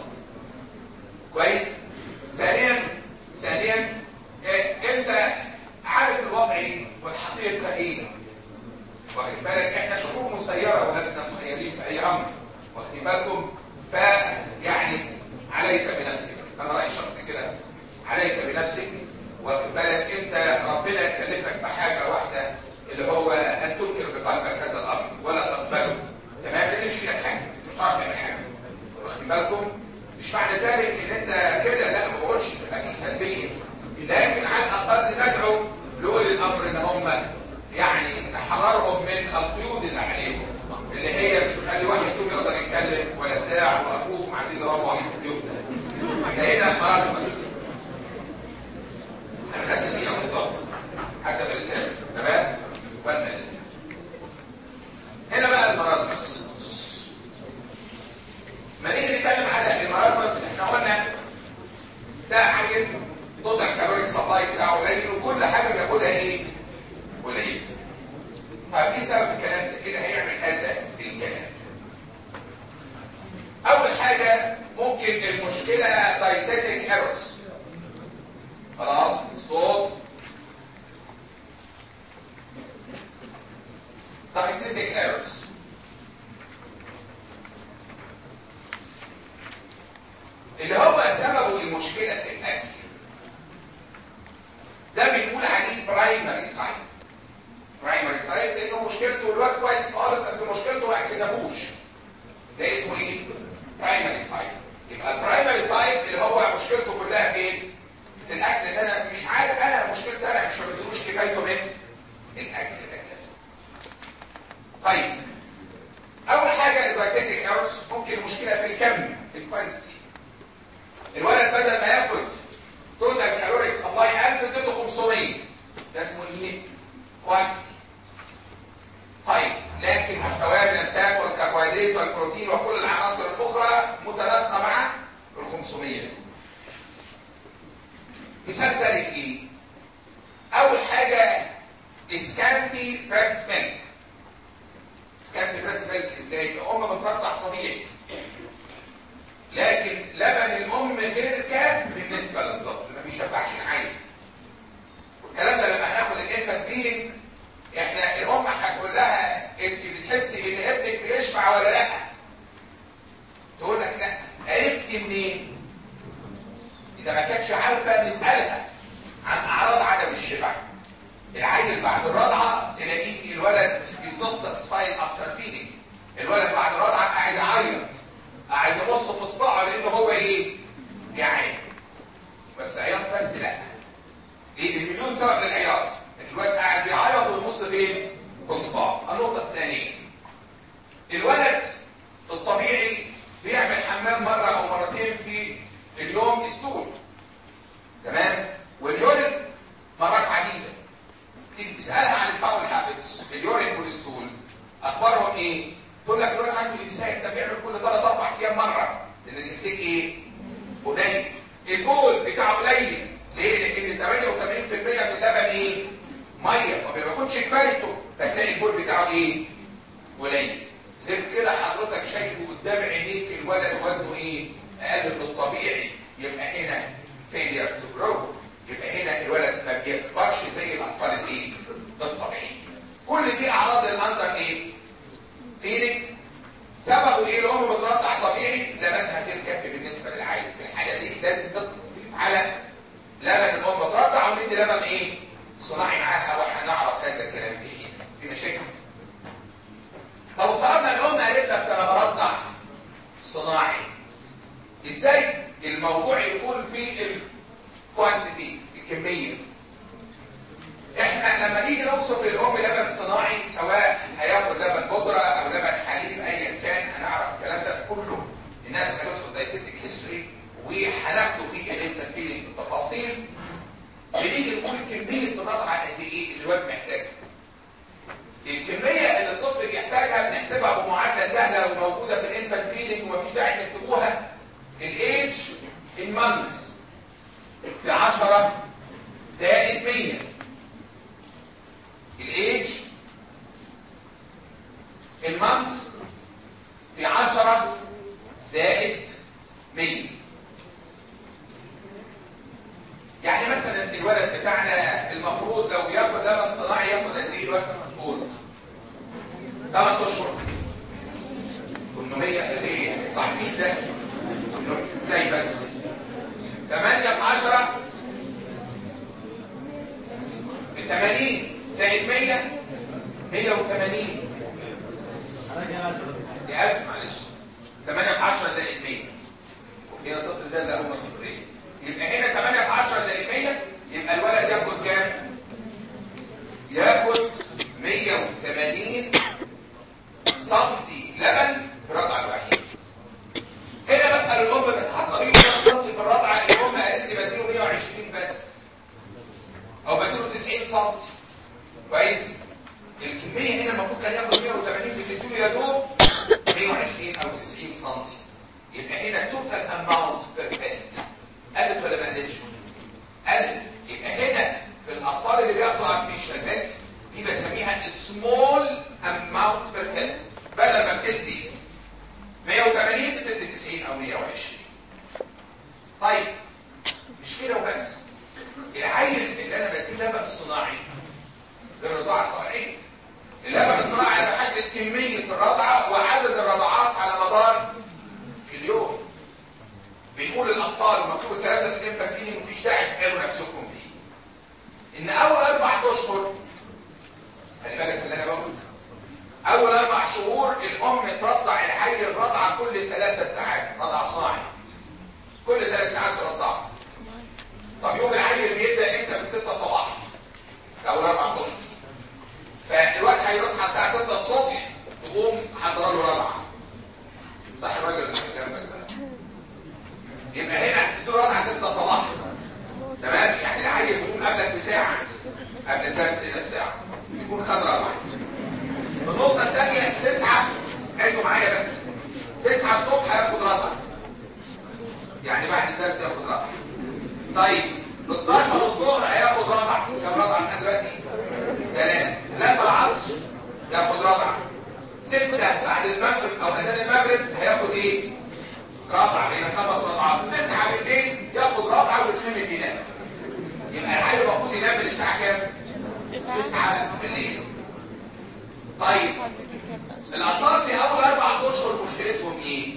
كويس ثانيا ثانيا إيه انت عارف الوضع ايه والحقيقه ايه واخد بالك احنا شعوب مسيره ولسنا مخيرين في اي امر واخدين بالكم فيعني عليك بنفسك انا رايي شخصي كده عليك بنفسك واخد بالك انت ربنا كلفك بحاجه واحده اللي هو ان تنكر بقلبك هذا الامر ولا تقبله تمام لان مش فيك حاجه مش هتعرف تعمل حاجه واخدين بالكم مش معنى ذلك ان انت كده لا ما بقولش تبقى في سلبيه لكن على الاقل ندعو لاولي الامر ان هم يعني نحررهم من القيود اللي عليهم اللي هي مش بتخلي واحد فيهم يقدر يتكلم ولا بتاع وابوكم عايزين نروح بيوتنا لقينا خلاص بس انا خدت دقيقه بالظبط حسب الرساله تمام ولا هنا بقى المرازمس ما نيجي نتكلم على المرازمس احنا قلنا ده عيل توتال كالوريك سبلاي بتاعه قليل وكل حاجه بياخدها ايه؟ قليل طب ايه سبب الكلام ده؟ كده هيعمل هذا الكلام اول حاجه ممكن المشكله دايتاتيك ايرورز خلاص صوت دايتاتيك ايرورز اللي هو سببه المشكله في الاكل ده بنقول عليه برايمري تايب برايمري تايب لانه مشكلته الوقت كويس خالص قد مشكلته ما اكلناهوش ده اسمه ايه برايمري تايب يبقى البرايمري تايب اللي هو مشكلته كلها فين الاكل ان انا مش عارف انا مشكلتي انا مش بدوش كفايته من الاكل الاساسي طيب اول حاجه الدايتيتيك ايرورز ممكن المشكله في الكم في الكوانتيتي الولد بدل ما ياخد توتال كالوريز الله 1000 اديته 500 ده اسمه ايه كوانتيتي طيب لكن محتواه من الفات والكربوهيدرات والبروتين وكل العناصر الاخرى متناسقه مع ال 500 مثال ذلك ايه اول حاجه سكانتي بريست ميلك سكانتي بريست ميلك ازاي الام بترضع طبيعي لكن لبن الام غير كاف بالنسبه للطفل ما بيشبعش العين والكلام ده لما هناخد الانفانت فيلينج احنا الام هتقول لها انت بتحسي ان ابنك بيشبع ولا لا تقول لك لا عرفتي منين اذا ما كانتش عارفه نسالها عن اعراض عدم الشبع العيل بعد الرضعه الولد is not satisfied after feeding الولد بعد الرضعه قاعد يعيط قاعد يبص في اصبعه لان هو ايه جعان بس عياط بس لا ليه المليون سبب للعياط الولد قاعد بيعيط ويبص فين في اصبعه النقطه الثانيه الولد الطبيعي بيعمل حمام مره او مرتين في اليوم استول تمام واليورين مرات عديده تيجي تسالها عن الباول هابتس اليورين والستول اخبارهم ايه تقول لك الولد عنده امساك ده بيعمل كل ثلاث اربع ايام مره لان الانتاج ايه قليل البول بتاعه قليل ليه لان 88% من اللبن ايه ميه ما بياخدش كفايته فتلاقي البول بتاعه ايه قليل غير كده حضرتك شايفه قدام عينيك الولد وزنه ايه اقل من الطبيعي يبقى هنا failure to grow يبقى هنا الولد ما بيكبرش زي الاطفال الايه الطبيعي كل دي اعراض الاندر ايه فيلينج سببه ايه الام بترضع طبيعي لبنها تركب بالنسبه للعيل في الحاله دي لازم تضغط على لبن الام بترضع وندي لبن ايه صناعي معاها وهنعرف هذا الكلام في ايه في مشاكل طب فرضنا الام قالت لك انا برضع صناعي ازاي الموضوع يكون في الكوانتيتي الكميه احنا لما نيجي نوصف للام لبن صناعي سواء هياخد لبن بودره او لبن حليب ايا كان هنعرف الكلام ده كله الناس هتدخل دايتيتك هيستوري وهناخده في الانتر فيلينج بالتفاصيل بنيجي نقول كميه الرضعه قد ايه اللي الواد محتاجها الكميه اللي الطفل بيحتاجها بنحسبها بمعادله سهله وموجوده في الانفانت فيلينج ومفيش داعي تكتبوها الايدج ان مانثs في 10 زائد 100 الايدج المانثs في 10 زائد 100 يعني مثلا الولد بتاعنا المفروض لو بياخد لبن صناعي ياخد قد ايه الوقت شهور 8 اشهر 800 ايه صاحبين ده ازاي بس 8 في 10 ب 80 زائد 100 180 دي 1000 معلش 8 في 10 زائد 100 هنا صفر زائد لا هم صفرين يبقى هنا 8 في 10 زائد 100 يبقى الولد ياخد كام؟ ياخد 180 سنتي لبن في الرضعه الوحيده. هنا بسال الام بتتحط لي سنتي في الرضعه الام قالت لي بديله 120 بس. او بديله 90 سنتي. كويس؟ الكميه هنا المفروض كان ياخد 180 بتديله يا دوب 120 او 90 سنتي. يبقى هنا توتال اماونت بير بنت قلت ولا ما قلتش؟ قلت يبقى هنا في الاطفال اللي بياخدوا ارتفيشال ميلك دي بسميها سمول اماونت بير هيد بدل ما بتدي 180 بتدي 90 او 120 طيب مش كده وبس العيل اللي انا بديه لبن صناعي للرضاعه الطبيعيه اللبن الصناعي انا بحدد كميه الرضعه وعدد الرضعات على مدار اليوم بنقول للاطفال ومكتوب الكلام ده في الانفانتيني مفيش داعي تحرموا نفسكم فيه ان اول اربع اشهر خلي بالك من اللي انا بقوله اول اربع شهور الام ترضع الحي الرضعه كل ثلاثة ساعات رضع صناعي كل ثلاث ساعات ترضعه طب يوم الحي بيبدا امتى من 6 صباحا اول اربع اشهر فالواد هيصحى الساعه 6 الصبح تقوم حاضره له رضعه صح الراجل اللي جنبك ده يبقى هنا هتدوا رضعه 6 صباحا تمام يعني العيل بيقوم قبلك بساعه قبل الدرس هنا بساعه يكون خد رضعه النقطه الثانيه 9 عيدوا معايا بس 9 الصبح هياخد رضعه يعني بعد الدرس ياخد رضعه طيب 12 الظهر هياخد رضعه كم رضعه لحد دلوقتي؟ ثلاث ثلاثة العصر ياخد رضعه ستة بعد المغرب او اذان المغرب هياخد ايه؟ رضع بين خمس رضعات تسعة بالليل ياخد رضعة ويتخمد ينام يبقى العيل المفروض ينام من الساعة كام؟ تسعة بالليل طيب الأطفال في أول أربع أشهر مشكلتهم إيه؟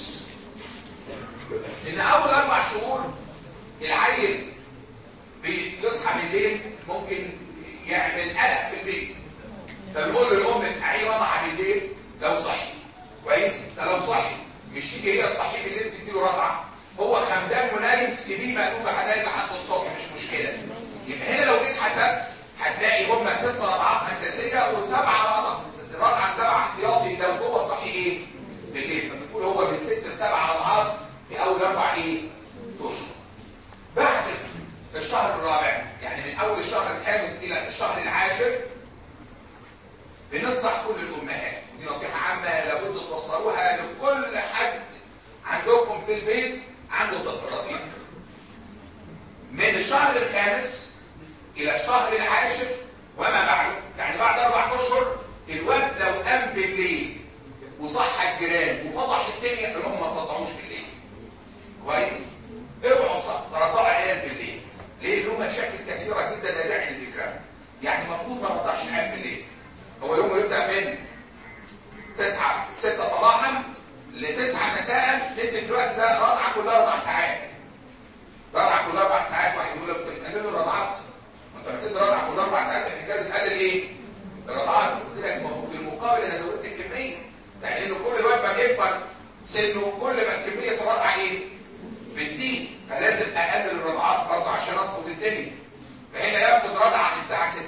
إن أول أربع شهور العيل بيصحى بالليل ممكن يعمل قلق في البيت فبنقول للام افتحي رضعه بالليل لو صحي كويس ده لو صحي مش تيجي هي تصحي بالليل تديله رضعه هو خمدان ونايم سيبيه مقلوب حنان لحد الصبح مش مشكله يبقى هنا لو جيت حسبت هتلاقي هم ست رضعات اساسيه وسبعه رضع الرضعه السبعه احتياطي لو هو صحي ايه بالليل فبنقول هو من ست لسبع رضعات في اول اربع ايه اشهر بعد الشهر الرابع يعني من اول الشهر الخامس الى الشهر العاشر بننصح كل الامهات ودي نصيحه عامه لابد توصلوها لكل حد عندكم في البيت عنده طفل رضيع من الشهر الخامس الى الشهر العاشر وما بعده يعني بعد اربع اشهر الواد لو قام بالليل وصح الجيران وفضح الدنيا الام ما تفضحوش بالليل كويس اوعوا ترضعوا عيال بالليل ليه له مشاكل كثيره جدا لا داعي لذكرها يعني المفروض ما نرضعش العيال بالليل هو يومه يبدا من 9 6 صباحا ل 9 مساء ندي في الوقت ده رضعه كلها اربع ساعات رضعه كلها اربع ساعات واحد يقول لك انت بتقلل الرضعات انت بتدي رضعه كلها اربع ساعات انت كده بتقلل ايه؟ الرضعات قلت لك في المقابل انا زودت الكميه لان كل وقت ما بيكبر سنه كل ما الكميه الرضعه ايه؟ بتزيد فلازم اقلل الرضعات برضه عشان اظبط الدنيا فهنا ياخد رضعه الساعه 6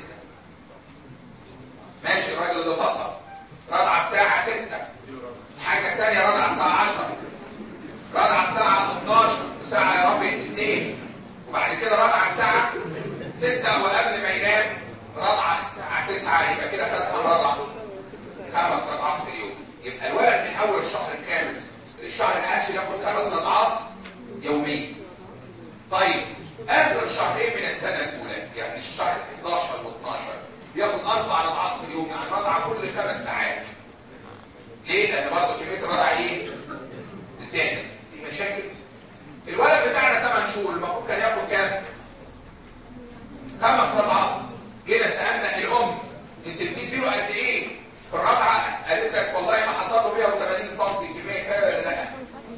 ماشي الراجل اللي اتصل رضعه الساعه 6 الحاجه الثانيه رضعه الساعه 10 رضعه الساعه 12 ساعه يا رب 2 وبعد كده رضعه الساعه 6 وقبل ما ينام رضعه الساعه 9 يبقى كده خد كام رضعه خمس رضعات في اليوم يبقى الولد من اول الشهر الخامس للشهر العاشر ياخد خمس رضعات يوميا طيب اخر شهرين من السنه الاولى يعني الشهر 11 و12 ياخد اربع رضعات في اليوم يعني رضعه كل خمس ساعات ليه؟ لان برضه كميه الرضع ايه؟ زادت في مشاكل الولد بتاعنا 8 شهور المفروض كان ياخد كام؟ خمس رضعات جينا سالنا الام انت بتدي له قد ايه؟ في الرضعه قالت لك والله ما حصل له 180 سم كميه كفايه ولا لا؟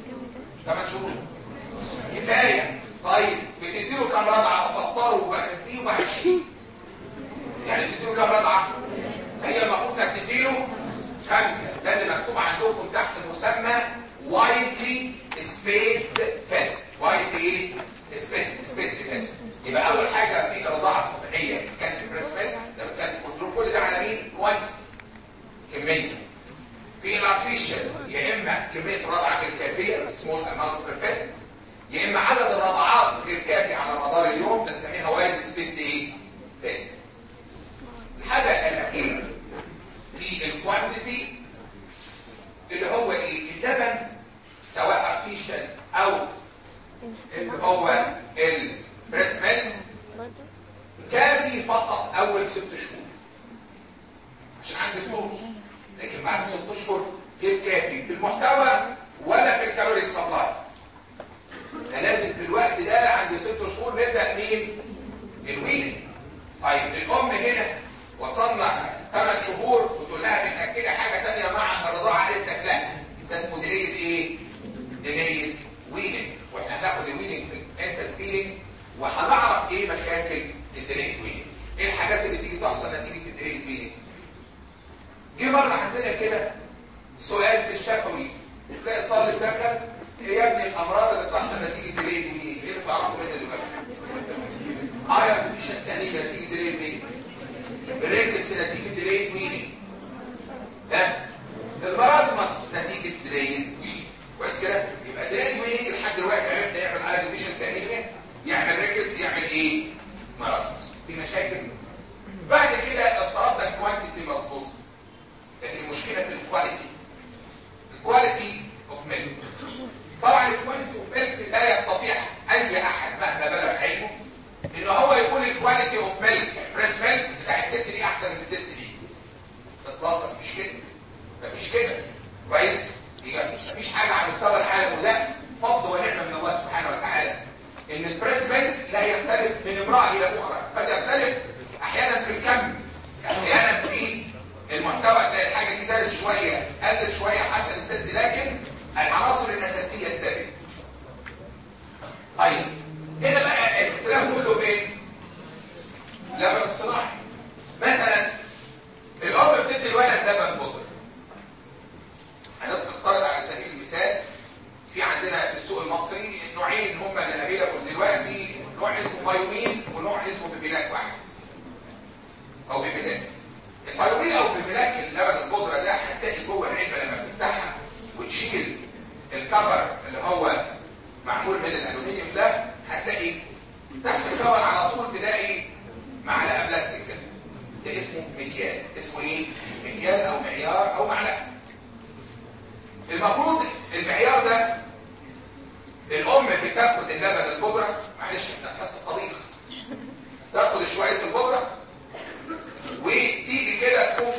8 شهور كفايه طيب بتدي له كام رضعه تفطره وبكفيه وبحشيه يعني بتدي له كام رضعه؟ هي المفروض كانت تدي له خمسه ده اللي مكتوب عندكم تحت مسمى وايدلي سبيسد فات وايدلي ايه؟ سبيسد فات يبقى اول حاجه في رضاعه طبيعيه سكان بريس فات ده بتكلم كنترول كل ده على مين؟ كوانتيتي كميه في الارتيشن يا اما كميه رضعه غير كافيه سمول اماونت بير فات يا اما عدد الرضعات غير كافي على مدار اليوم بنسميها وايد سبيس ايه؟ فات الحاجه الاخيره في الكوانتيتي اللي هو ايه؟ اللبن سواء ارتيشن او اللي هو البريس ميلك كافي فقط اول ست شهور عشان عندي سبوز لكن بعد ست اشهر غير كافي في المحتوى ولا في الكالوري سبلاي فلازم في الوقت ده عند ست شهور نبدا مين الويلي طيب الام هنا وصلنا ثمان شهور وتقول لها بتاكلي حاجه ثانيه مع الرضاعه قالت لك لا ده اسمه ديليد ايه ديليد ويلنج واحنا هناخد الويلنج انت الفيلنج وهنعرف ايه مشاكل الديليد ويلنج ايه الحاجات اللي تيجي تحصل نتيجه الديليد ويلنج جه مره عندنا كده سؤال في الشفوي تلاقي الطالب ذكر ايه يا ابني الامراض اللي بتحصل نتيجه ديليد ويلنج ايه اللي تعرفوا منها دلوقتي ايرون ديفيشنسي ثانيه نتيجه ديليد ويلنج بريكس نتيجه ديليد ويلنج ده المرازمس نتيجه ديليد ويلنج كويس كده يبقى ديليد ويلنج لحد دلوقتي عرفنا يعمل ايرون ديفيشنسي ثانيه يعمل ريكتس يعمل ايه مرازمس في مشاكل بعد كده افترضنا الكوانتيتي مظبوط لكن المشكله في الكواليتي الكواليتي اوف ميلك طبعا الكواليتي اوف ميلك لا البيوميل او في الملاك اللبن البودره ده هتلاقي جوه العلبه لما تفتحها وتشيل الكفر اللي هو معمول من الالومنيوم ده هتلاقي تحت الكفر على طول تلاقي معلقه بلاستيك كده ده اسمه مكيال اسمه ايه مكيال او معيار او معلقه المفروض المعيار ده الام بتاخد اللبن البودره معلش احنا هنحس الطريق تاخد شويه البودره وتيجي كده تقوم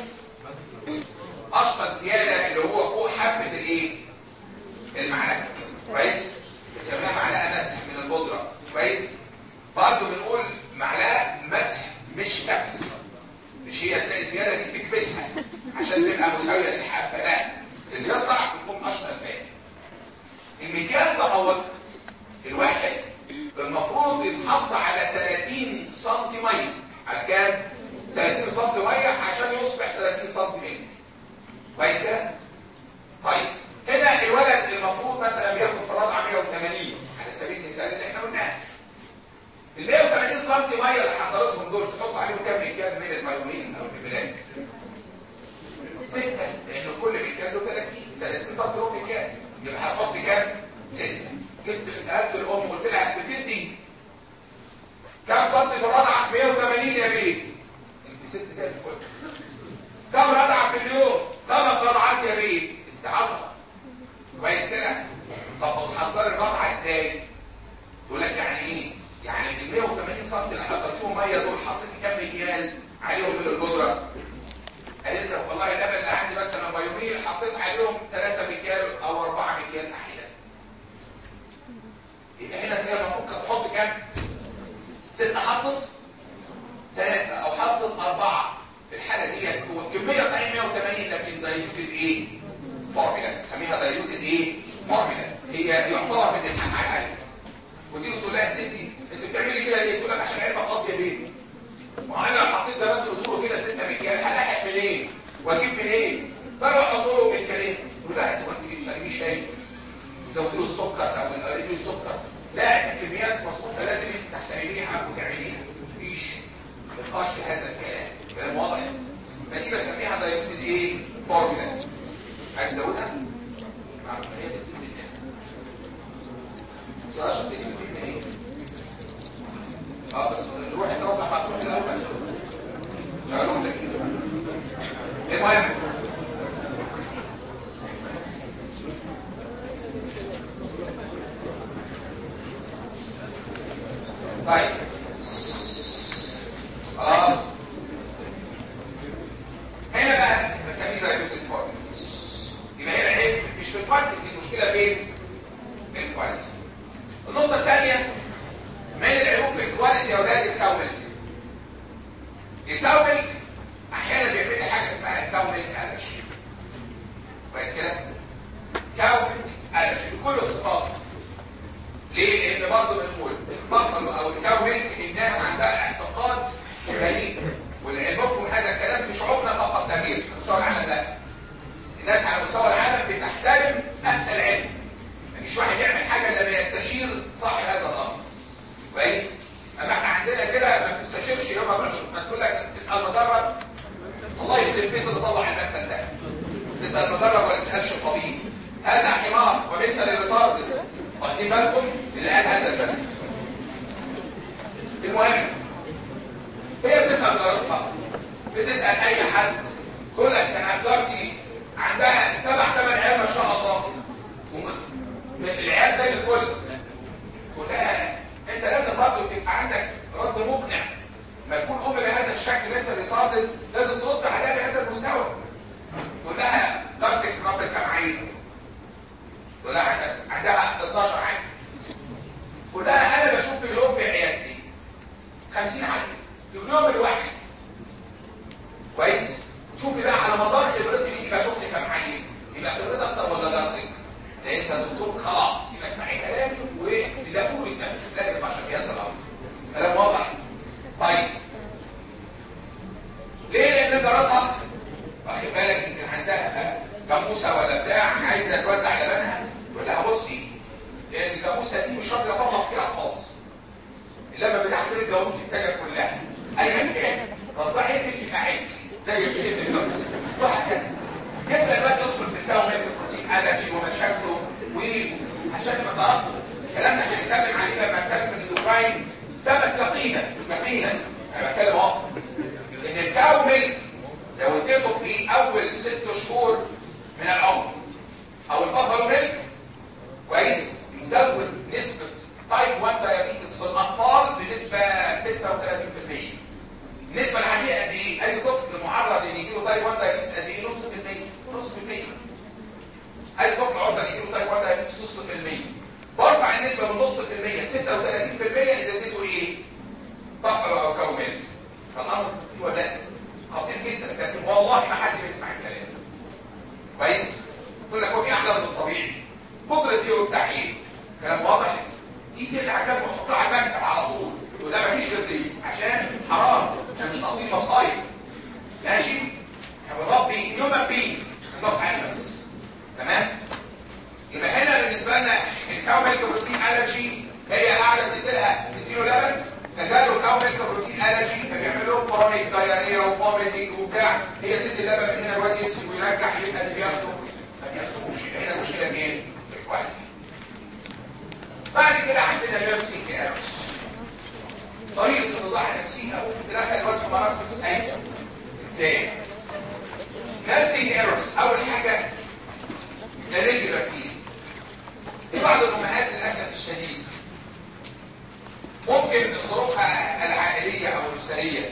اشخص زياده اللي هو فوق حبه الايه المعلقه كويس بنسميها معلقه مسح من البودره كويس برضه بنقول معلقه مسح مش كبس مش هي تلاقي زياده دي تكبسها عشان تبقى مساويه للحبه لا اللي يطلع يكون اشطر فيه المكيال ده هو الواحد المفروض يتحط على 30 سم ميه على كام 30 سم ميه عشان يصبح 30 سم ميه كويس كده طيب هنا الولد المفروض مثلا بياخد في الرضعه 180 على سبيل المثال اللي احنا قلناه ال 180 سم ميه اللي حضرتهم دول تحط عليهم كام مكيال من الفيتامين او البلاد ستة لأنه كل مكيال له 30 30 سم له مكيال يبقى هتحط كام؟ ستة جبت سألت الأم قلت لها بتدي كام سم في الرضعة؟ 180 يا بيه انت ست زي الفل كم رضعة في اليوم؟ خمس رضعات يا بيه انت عصبة كويس كده؟ طب بتحضر الرضعة ازاي؟ تقول لك يعني ايه؟ يعني من 180 سم اللي حطيتهم ميه دول حطيت كام مكيال عليهم من البودره؟ قالت لك والله اللبن اللي عندي مثلا بيوميل حطيت عليهم 3 مكيال او 4 مكيال احيانا يبقى هنا كده المفروض تحط كام؟ ستة حطت ثلاثة او حطت أربعة في الحالة دي هو الكمية صحيح 180 لكن دايلوتد ايه؟ فورميلا نسميها دايلوتد ايه؟ فورميلا هي يعتبر بتضحك على العلم وتيجي تقول لها يا ستي انت بتعملي كده ليه؟ تقول لك عشان علبة فاضية بيتي ما انا لو حطيت زي ما انت بتقولوا كده 6 مكيال هلاحق منين؟ واجيب منين؟ بروح احط له مكيالين تقول لها انت ما تجيبش تجيبش تاني زود له السكر او قلل له السكر لا الكميات مظبوطه لازم انت تحترميها وتعمليها مفيش نقاش في هذا الكلام كلام واضح فدي بسميها دايلوتد ايه؟ فورمولا عايز ازودها؟ معروف هي بتجيب منين؟ عشان تجيب منين؟ اه بس نروح نروح مع تروح الاول شغلهم تكليف المهم طيب خلاص هنا بقى بسميه زي الكوتين فورم يبقى هنا ايه مش في الكوانتيتي المشكله فين؟ في الكواليتي النقطه الثانيه من العيوب في الكواليتي يا اولاد الكاومل الكاومل احيانا بيعمل لي حاجه اسمها الكاومل الرجي كويس كده كاومل الرجي بكل الصفات ليه لان برضه بنقول البطل او الكاومل الناس عندها اعتقاد غريب ولعلمكم هذا الكلام في شعوبنا فقط تغيير في مستوى العالم لا الناس على مستوى العالم بتحترم اهل العلم مفيش واحد يعمل حاجه الا ما يستشير صاحب هذا الامر كويس اما احنا عندنا كده ما بتستشيرش يوم ما تقول لك تسال مدرب الله يخرب بيت اللي طلع المثل ده تسال مدرب ولا تسالش الطبيب هذا حمار وبنت للرطارد واخدين بالكم اللي قال هذا المثل المهم هي بتسال جارتها بتسال اي حد تقول لك انا جارتي عندها سبع ثمان عيال ما شاء الله العيال ده الكل كلها انت لازم برضه تبقى عندك رد مقنع ما يكون ام بهذا الشكل انت ريتاردد لازم ترد عليها بهذا المستوى تقول لها جارتك ربت كام عين تقول لها عندها 12 عين تقول لها انا بشوف في اليوم في عيادتي 50 عين في اليوم الواحد كويس شوفي بقى على مدار خبرتي دي يبقى شفت كام عين يبقى خبرتك اكتر ولا جارتك لان انت دكتور خلاص يبقى اسمعي كلامي واللي اقوله يتنفذ ذلك البشر في هذا الامر كلام واضح طيب ليه لان جارتها واخد بالك يمكن عندها جاموسه ولا بتاع عايزه توزع لبنها تقول لها بصي الجاموسه دي مش راضيه ابلط فيها خالص اللبن بتاع كل الجاموس التانيه كلها ايا كان رضعي ابنك يبقى عيب زي الفيلم وهكذا يبدا الواد يدخل في الكون البروتين الرجي ومشاكله وعشان ما تعرفوا الكلام ده هنتكلم عليه لما نتكلم في الاندوكراين ثبت يقينا يقينا انا بتكلم اهو ان الكاو ميلك لو اديته في اول ست شهور من العمر او البفر ميلك كويس بيزود نسبة تايب 1 دايابيتس في الاطفال بنسبة 36% النسبة العادية قد ايه؟ اي طفل معرض ان يجيله تايب 1 دايابيتس قد ايه؟ نص في المية نص في المية اي طفل عرضة ان يجيله تايب 1 دايابيتس نص في المية برفع النسبة من نص في المية ل 36% اذا اديته ايه؟ بفر او كاو ميلك فالامر فيه وباء خطير جدا لكن والله ما حد بيسمع الكلام كويس يقول لك هو في احلى من الطبيعي بكره دي وبتاع ايه كلام واضح دي ترجع كده وتحطها على المكتب على طول يقول ده مفيش غير دي عشان حرام عشان مش ناقصين مصايب ماشي يا ربي هيومن بينج نوت انيمالز تمام يبقى هنا بالنسبه لنا الكاو ميلك بروتين الرجي هي قاعده تديلها تديله لبن فجاله الكاو ميلك بروتين الرجي فبيعمل لهم كرونيك دايريا وفوميتنج وبتاع هي تدي اللبن من هنا الواد يسكت ويرجع يبقى اللي بياخده ما بياخدوش يبقى هنا المشكله فين؟ في الكواليتي بعد كده عندنا نيرسينج ايرورز طريقه الرضاعه نفسها ممكن تدخل الواد في مراسم ايوه ازاي؟ نيرسينج ايرورز اول حاجه الريجولار فيدنج في بعض الامهات للاسف الشديد ممكن ظروفها العائليه او الاسريه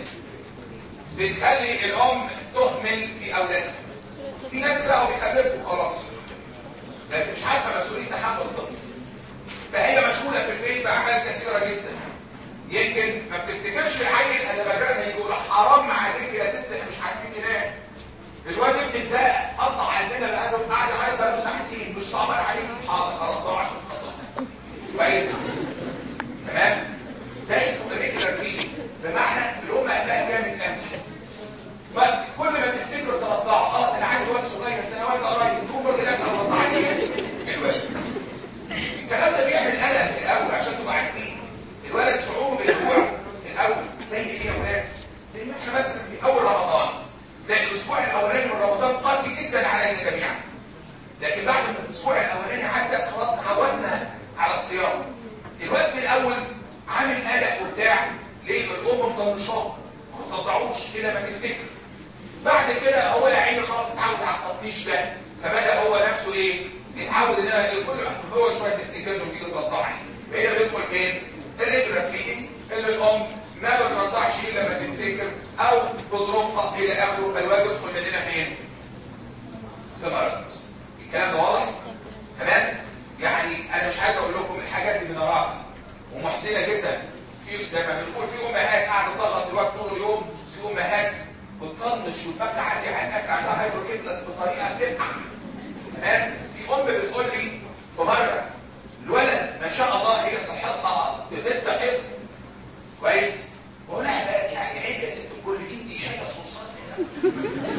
بتخلي الام تهمل في اولادها في ناس كده هو بيخلفوا خلاص لكن مش عارفه مسؤوليه حق الطفل فهي مشغوله في البيت باعمال كثيره جدا يمكن ما بتفتكرش العيل الا بكره يقول حرام عليك يا ست احنا مش عارفين ننام الواد ابن ده قطع عندنا بقاله قاعد عايز بقاله ساعتين مش صابر عليك حاضر خلاص ده عشان خطأ كويس تمام ده اسمه ريجولار فيلينج بمعنى الام قلبها جامد قوي كل ما تفتكر ترضعه اه انا عايز وقت صغير ده انا وقت قريب تقوم برضه لا ترضعني الولد الكلام ده بيعمل قلق في الاول عشان تبقوا عارفين الولد شعوره بالجوع في الاول زي ايه يا ولاد زي ما احنا مثلا في اول رمضان لا الاسبوع الاولاني من رمضان قاسي جدا علينا جميعا لكن بعد ما الاسبوع الاولاني عدى خلاص تعودنا على الصيام الوقت في الاول عامل قلق وبتاع ليه الام مطنشاه ما تطلعوش كده ما تفتكر بعد كده هو يا عيني خلاص اتعود على التطنيش ده فبدا هو نفسه ايه يتعود ان انا كل ما هو شويه تفتكر له تيجي ترضعني هنا بيدخل فين الريجولار فيدنج اللي الام ما بترضعش الا لما تفتكر او بظروفها الى اخره فالواد يدخل مننا فين في مرض الكلام ده واضح تمام يعني انا مش عايز اقول لكم الحاجات اللي بنراها ومحزنه جدا في زي ما بنقول في امهات قاعده تصغر الوقت طول اليوم في امهات بتطنش وتبقى عندي على الاكل عندها هايبروكيتلس بطريقه تبقى تمام في ام بتقول لي بمره الولد ما شاء الله هي صحتها تفت حفظ كويس بقول لها بقى يعني عيب يا ست الكل انت شايفه صوصات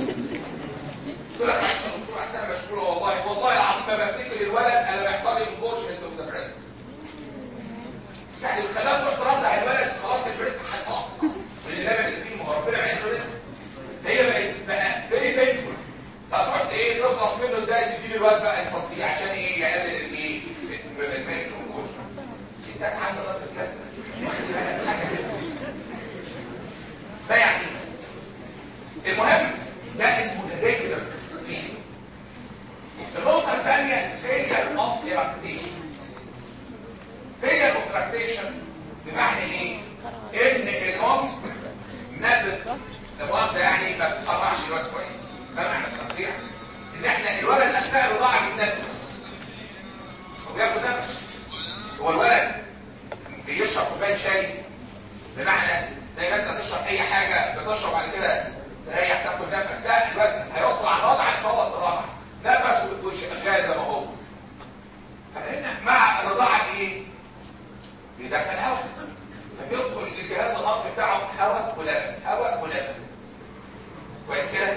قلت لها عشان دكتور حسن مشغوله والله والله العظيم ما بفتكر الولد انا بيحصل لي انبورشمنت اوف ذا بريست يعني الخلايا تروح ترضع الولد خلاص البريست هيطق من اللبن اللي فيه ما هو ربنا عين الرزق هي بقت بقى فيري بينفول هتروح ايه تخلص منه ازاي تديني الواد بقى يفضيه عشان ايه يقلل الايه ستات عايزه ضرب الكسر ده يعني المهم ده اسمه الريجولار فيلينج النقطه الثانيه فيلير اوف ايراكتيشن فيلير اوف ايراكتيشن بمعنى ايه ان الام نبت لمؤاخذه يعني ما بتطلعش الواد كويس ده معنى التقطيع ان احنا الولد اثناء الرضاعه بيتنفس وبياخد نفس هو الولد بيشرب كوبايه شاي بمعنى زي ما انت تشرب اي حاجه بتشرب بعد كده تريح تاخد نفس لا الولد هيقطع على الوضع يخلص الرضاعه نفسه بتكون شغال زي ما هو فهنا مع الرضاعه ايه؟ بيدخل هواء فبيدخل الجهاز الهضمي بتاعه هواء ولبن هواء ولبن كويس كده؟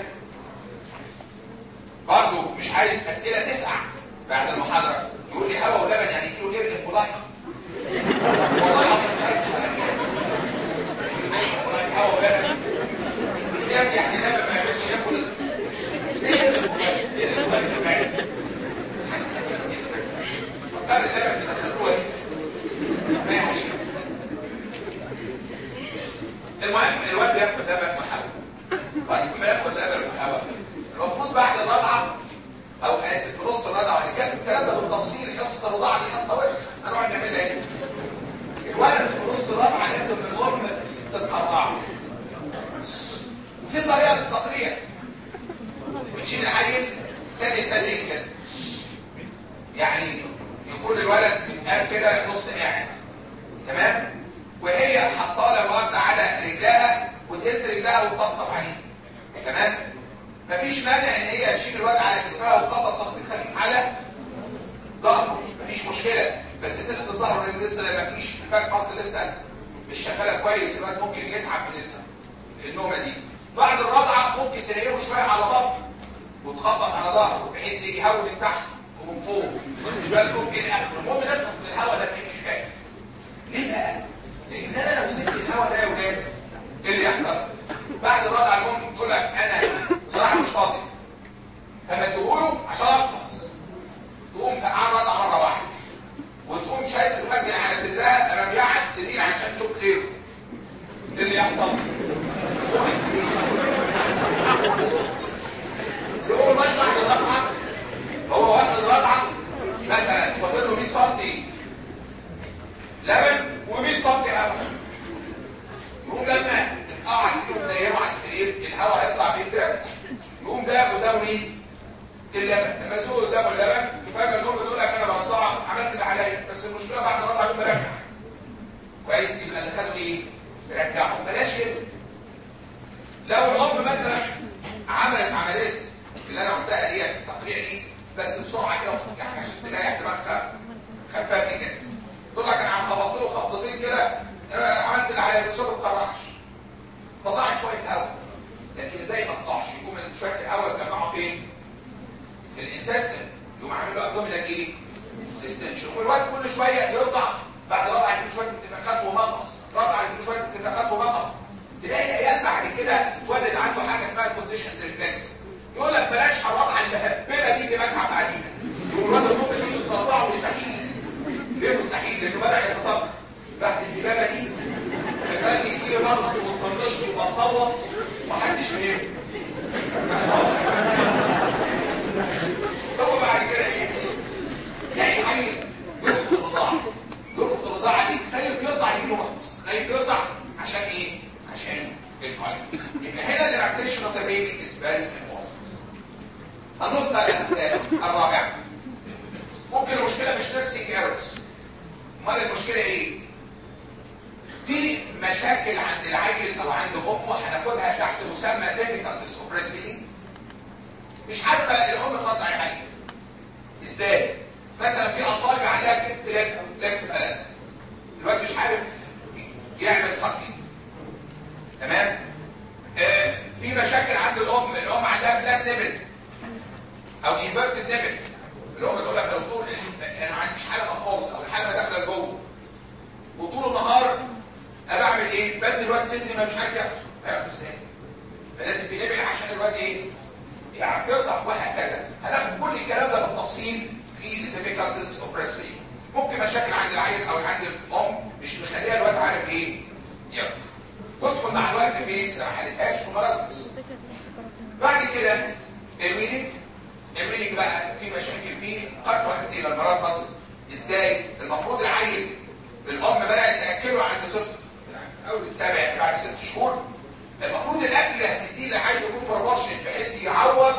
برضه مش عايز اسئله تفقع بعد المحاضره يقول لي هواء ولبن يعني كيلو لير البولايك والله العظيم مش عارف هواء ولبن يعني ده التقريع بتشيل العيل ثاني ثانيين كده يعني يكون الولد بيتقال كده نص قاعد تمام وهي حاطاه له مؤاخذه على رجلها وتهز رجلها وتطبطب عليه تمام مفيش مانع ان هي تشيل الولد على كتفها وتطبطب تخبيط خفيف على ظهره مفيش مشكله بس تسند ظهره لان لسه مفيش الباك باص لسه مش شغاله كويس الولد ممكن يتعب من النومه دي بعد الرضعه ممكن تنيمه شويه على بطنه وتخبط على ظهره بحيث يهون من تحت ومن فوق مش بس ممكن اخر المهم نفسه في الهواء ده مفيش حاجه ليه بقى؟ لان انا لو سبت الهواء ده يا ولاد ايه اللي يحصل؟ بعد الرضعه المهم تقول لك انا بصراحه مش فاضي فمديهوله عشان اخلص تقوم فقعان رضع مره واحده وتقوم شايف الفجر على صدرها رميها على السرير عشان تشوف غيره ايه اللي يحصل؟ يقوم الواد بعد الرضعه هو وقت الرضعه مثلا فاضل له 100 سم لبن و100 سم هواء يقوم لما تقع على السرير وتنيمه على السرير الهواء هيطلع بيه كده يقوم ده قدامه مين؟ اللبن لما تزوق قدامه اللبن فجاه الام تقول لك انا برضعه عملت اللي عليا بس المشكله بعد الرضعه يقوم مرجع كويس يبقى اللي خده ايه؟ رجعه بلاش كده لو الام مثلا عملت عمليه اللي انا قلتها دي التقريع دي بس بسرعه كده يعني عشان تلاقي دماغها خفافه كده تقول لك انا عم خبطت له خبطتين كده آه عملت اللي عليا بس هو ما اتقرعش طلعت شويه هواء لكن الباقي ما طلعش يقوم شويه الهواء اتجمعوا فين؟ في الانتستين يقوم عامل له ابدومينال ايه؟ ديستنشن والوقت كل شويه يرضع بعد رضع يجيب شويه انتفاخات ومغص رضع يجيب شويه انتفاخات ومغص تلاقي العيال بعد كده اتولد عنده حاجه اسمها كونديشن ريفلكس يقول لك بلاش الرضعه المهبله دي اللي بتعب عليها يقول الواد الام دي تطلعه مستحيل ليه مستحيل؟ لانه بدا يتصدر بعد الدبابه دي كان يجي لي مغص وطنشني وبصوت ومحدش فهمني هو بعد كده ايه يعني عيل يرفض الرضاعه يرفض الرضاعه دي خايف يرضع يجيله مغص خايف يرضع عشان ايه عشان القلب يبقى هنا الريلاكتيشن اوف ذا بيبي از فيري امبورتنت النقطه الرابعه ممكن المشكله مش نفسي ايرورز امال المشكله ايه في مشاكل عند العيل او عند امه هناخدها تحت مسمى difficulties of breastfeeding مش عارفه الام ترضع العيل ازاي مثلا في اطفال بيبقى عندها كليفت ليفت ليفت بالانس الواد مش عارف يعمل صقي تمام آه في مشاكل عند الام الام عندها فلات نبل او انفيرتد نبل الام تقول لك يا دكتور انا ما عنديش حاله خالص او الحاله داخله لجوه وطول النهار انا بعمل ايه بدي الواد سن ما مش عارف ياخده هياخده ازاي فلازم في نبل عشان الواد ايه يعرف يرضع وهكذا هناخد كل الكلام ده بالتفصيل في difficulties of breastfeeding ممكن مشاكل عند العيل او عند الام مش مخليها الواد عارف ايه يرضع تدخل مع الوقت فين اذا ما حلتهاش في مرض بعد كده الويلنج الويلنج بقى في مشاكل فيه قد تؤدي الى المرض ازاي المفروض العيل الام بدات تاكله عند ست اول السابع بعد ست شهور المفروض الاكل اللي هتديه للعيل يكون بروبورشن بحيث يعوض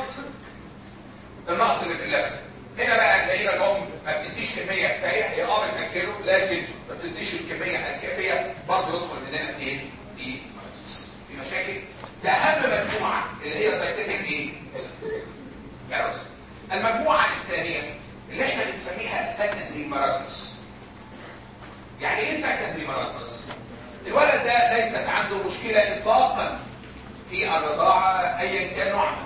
النقص اللي في اللبن هنا بقى تلاقينا الام ما بتديش كميه كفايه هي اه بتاكله لكن ما بتديش الكميه الكافيه برضه يدخل مننا في في في مشاكل ده اهم مجموعه اللي هي دايتيتك ايه؟ كاروس المجموعه الثانيه اللي احنا بنسميها سكندري مارازمس يعني ايه سكندري مارازمس؟ الولد ده ليست عنده مشكله اطلاقا في الرضاعه ايا كان نوعها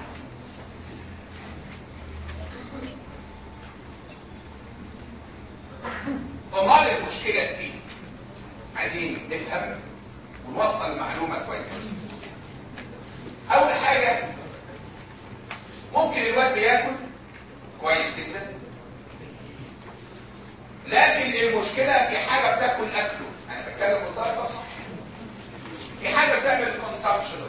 امال المشكله ايه؟ عايزين نفهم ونوصل المعلومه كويس اول حاجه ممكن الواد بياكل كويس جدا لكن المشكله في حاجه بتاكل اكله انا بتكلم بطريقه صح في حاجه بتعمل كونسامشن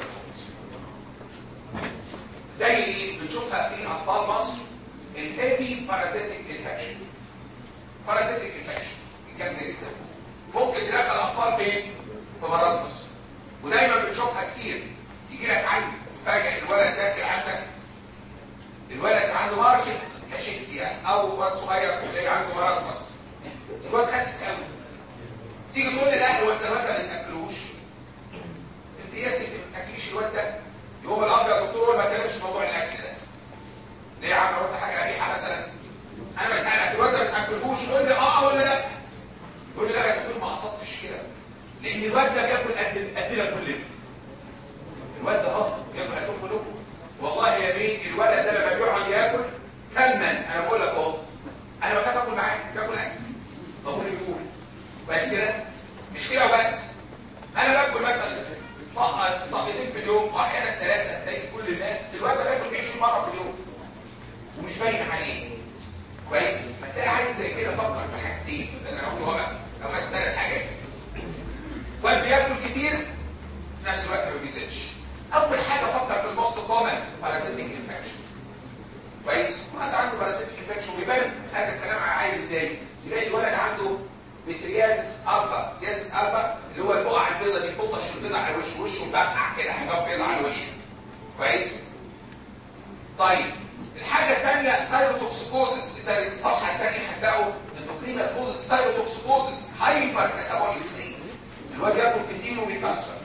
زي ايه بنشوفها في اطفال مصر الهيفي بارازيتيك انفكشن بارازيتيك انفكشن الجبن جدا ممكن تدخل الاطفال فين في مرض ودايما بنشوفها كتير يجي لك عيل فجأة الولد داخل عندك الولد عنده ماركت كاشيكسيا او واد صغير تلاقي عنده مراسمس الواد خاسس قوي تيجي تقول للاهل وانت الواد ما تاكلوش انت يا ستي ما تاكليش الواد ده يقوم الاب يا دكتور هو ما اتكلمش في موضوع الاكل ده ليه يا عم قلت حاجه قبيحه مثلا انا بسالك الواد ده ما تاكلوش قول لي اه ولا لا يقول لي لا يا دكتور ما قصدتش كده لان الواد ده بياكل قد قدنا كلنا الواد ده اه بياكل قدكم كلكم والله يا بيه الولد ده لما بيقعد ياكل كما انا بقول لك اهو انا بخاف اكل معاه باكل اكل ضموري بيقول بس كده مش كده وبس انا باكل مثلا طاقه طاقتين في اليوم واحيانا ثلاثه زي كل الناس الولد ده بياكل 20 مره في اليوم ومش باين عليه كويس فتلاقي عيل زي كده فكر في حاجتين ده انا هقول بقى لو بس ثلاث حاجات واد بياكل كتير في نفس الوقت ما بيزيدش اول حاجه فكر في الموست كومن بارازيتيك انفكشن كويس واحد عنده بارازيتيك انفكشن ويبان هذا الكلام على عيل ازاي تلاقي الولد عنده بتريازس البا تريازس البا اللي هو البقع البيضاء دي بتطش البيضاء على وشه وشه مبقع كده حاجات بيضاء على وشه كويس طيب الحاجه الثانيه سايروتوكسيكوزس ده الصفحه الثانيه هتلاقوا اندوكرينال كوزس سايروتوكسيكوزس هايبر كاتابوليك ستيت الواد ياكل كتير وبيكسر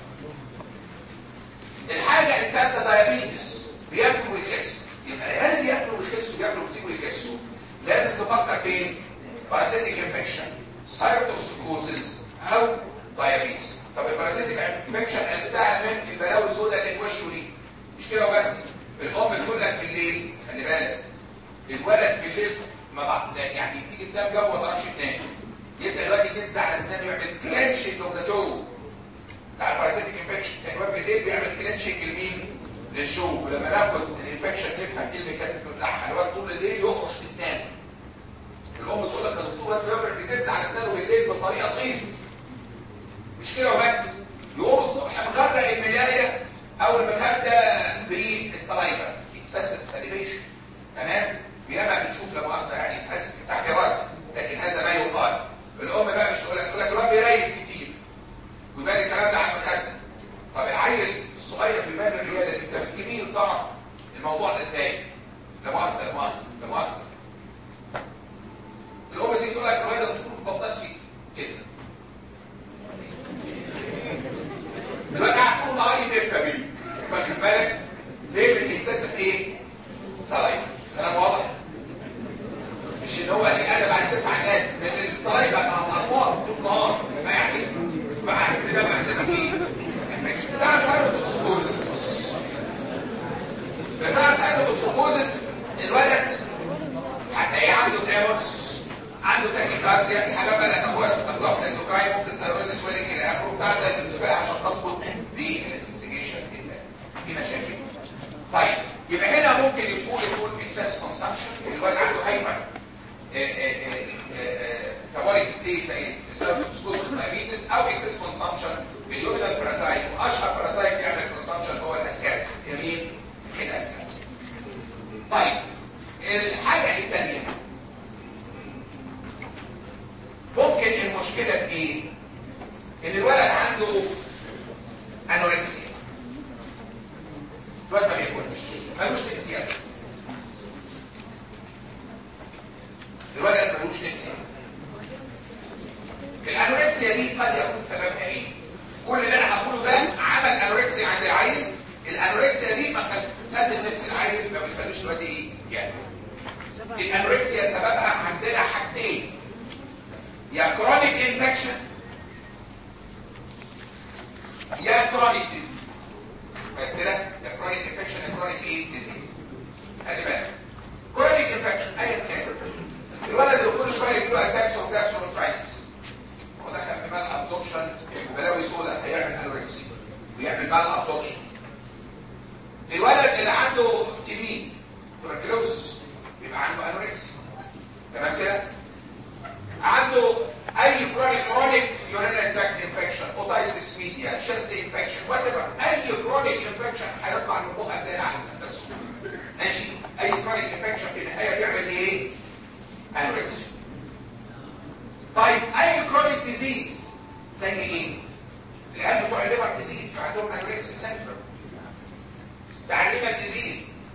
الحاجة الثالثة دايابيتس بياكل ويخس يبقى العيال اللي بياكلوا ويخسوا بياكلوا كتير ويخسوا لازم تفكر فين؟ بارازيتيك انفكشن سايروتوكسيكوزيس او دايابيتس طب البارازيتيك انفكشن بتاع من البلاوي السوداء اللي في وشه دي مش كده وبس الام تقول لك بالليل خلي بالك الولد بالليل ما بعد يعني تيجي تنام جو ما تعرفش تنام يبدا الواد يتنزع على اسنانه يعمل كلانشنج اوف ذا جو بتاع البارازيتيك انفكشن الواد بالليل بيعمل كلانشنج لمين؟ للجو ولما ناخد الانفكشن نفهم ايه الميكانيزم بتاعها الواد طول الليل يخرج في اسنانه الام تقول لك يا دكتور الواد بيعمل بيتنزع على اسنانه بالليل بطريقه طيس مش كده وبس يقوم الصبح مغرق الملايه او المخده بالسلايفا اكسسيف ساليفيشن تمام وياما بنشوف لا مؤاخذه يعني اسف في التعبيرات لكن هذا ما يقال الام بقى مش تقول لك تقول لك الواد بيريل كتير ويبان الكلام ده على المخده طب العيل الصغير بيبان الرياده دي ده الكبير طبعا الموضوع ده ازاي؟ لا مؤاخذه لا مؤاخذه لا مؤاخذه الام دي تقول لك الواد ده ما بطلش كده الواد قاعد طول النهار يدف بيه واخد بالك ليه بالاحساس بايه؟ صلايف كلام واضح مش ان هو اللي قاعد بعد يدفع الناس لان الصلايف بقى اطوال طول النهار ما يعني فعارف ان ده محسن ايه؟ مش بتاع سايروتوكسيكوزس بتاع سايروتوكسيكوزس الولد هتلاقيه عنده تريمورس عنده تاكيكارديا الحاجات بقى اللي هتاخدها تاخدها في الاندوكراين ممكن سيرويدس ويلنج الى اخره بتاع ده بالنسبه لي عشان تظبط بالانفستيجيشن في مشاكل طيب يبقى هنا ممكن يكون يكون اكسس كونسامشن الولد عنده هايبر كابوليك ستيت زي بسبب سكوت الدايابيتس او اكسس كونسامشن باليومينال بارازايت واشهر بارازايت يعمل كونسامشن هو الاسكارس يمين الاسكارس طيب الحاجه الثانيه ممكن المشكله في ايه؟ ان الولد عنده انوركسيا الولد ما بياكلش ملوش نفسيه الولد ملوش نفسيه الانوركسيا دي قد يكون سببها ايه؟ كل اللي انا هقوله ده عمل انوركسيا عند العيل الانوركسيا دي ما سدد نفس العيل ما بيخليش الواد ايه؟ يعني الانوركسيا سببها عندنا حاجتين يا كرونيك انفكشن يا كرونيك ديزيز بس كده يا كرونيك انفكشن يا كرونيك ايه ديزيز خلي بالك كرونيك انفكشن ايا كان الولد اللي كل شويه يجي له اتاكس اوف جاستروترايتس هو دخل في مال ابزوربشن بلاوي سودا هيعمل انوركسي ويعمل مال ابزوربشن الولد اللي عنده تي بي تبركلوسس بيبقى عنده انوركسي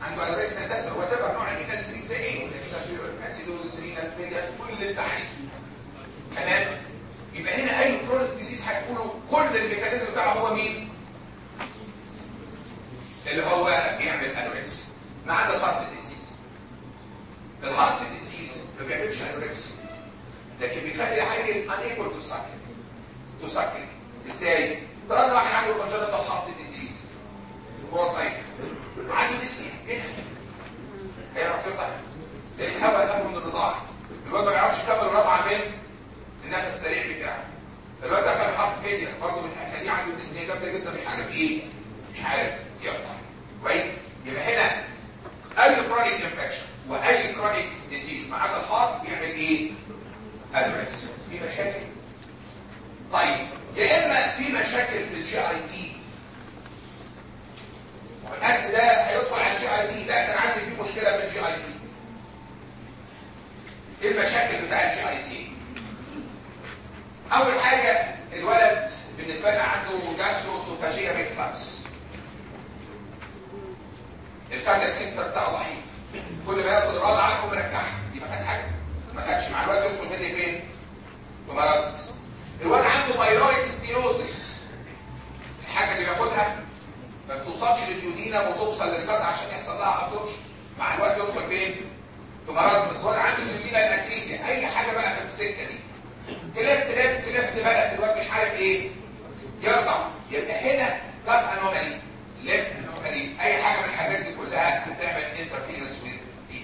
عنده انوركسيا سادة هو تبع نوع الرينال ديزيز ده ايه؟ اسيدوز رينال فيليا كل اللي انت عايزه تمام يبقى هنا اي كرونيك ديزيز هتقولوا كل الميكانيزم بتاعه هو مين؟ اللي هو بيعمل انوركسيا ما عدا الهارت ديزيز الهارت ديزيز ما بيعملش انوركسيا لكن بيخلي العيل unable to suckle to suckle ازاي؟ طبعا واحد عنده congenital heart disease هو صغير عنده ديسنيا ايه هيعرف يرضع الهواء يخاف من الرضاعه الواد ما يعرفش يكمل الرضعه من النفس السريع بتاعه الواد ده كان حاطط فيديا برضه من الحكايه دي عنده ديسنيا جامده جدا مش عارف ايه مش عارف يرضع كويس يبقى هنا اي كرونيك انفكشن واي كرونيك ديزيز مع عدا الهارت بيعمل ايه؟ ادريكس في مشاكل طيب يا اما في مشاكل في الجي اي تي والاكل ده هيدخل على الجي اي تي لا كان عندي فيه مشكله في الجي اي تي ايه المشاكل بتاع الجي اي تي اول حاجه الولد بالنسبه لنا عنده جاستروسوفاجيا ريفلكس الكاردياك سنتر بتاعه ضعيف كل ما ياخد الرضعه يقوم مركعها دي ما خد حاجه ما خدش مع الوقت يدخل مني فين في مرض الولد عنده مايلويد ستيروزس الحاجه اللي بياخدها ما بتوصلش لليودينا وتوصل للقطع عشان يحصل لها ابسوربشن مع الوقت يدخل فين في مرض بس الولد عنده اليودينا الماتريزيا اي حاجه بقى في السكه دي تلف تلف تلف بقى الواد مش عارف ايه يرضع يبقى هنا قطع انومالي لف انومالي اي حاجه من الحاجات دي كلها بتعمل انترفيرنس ويز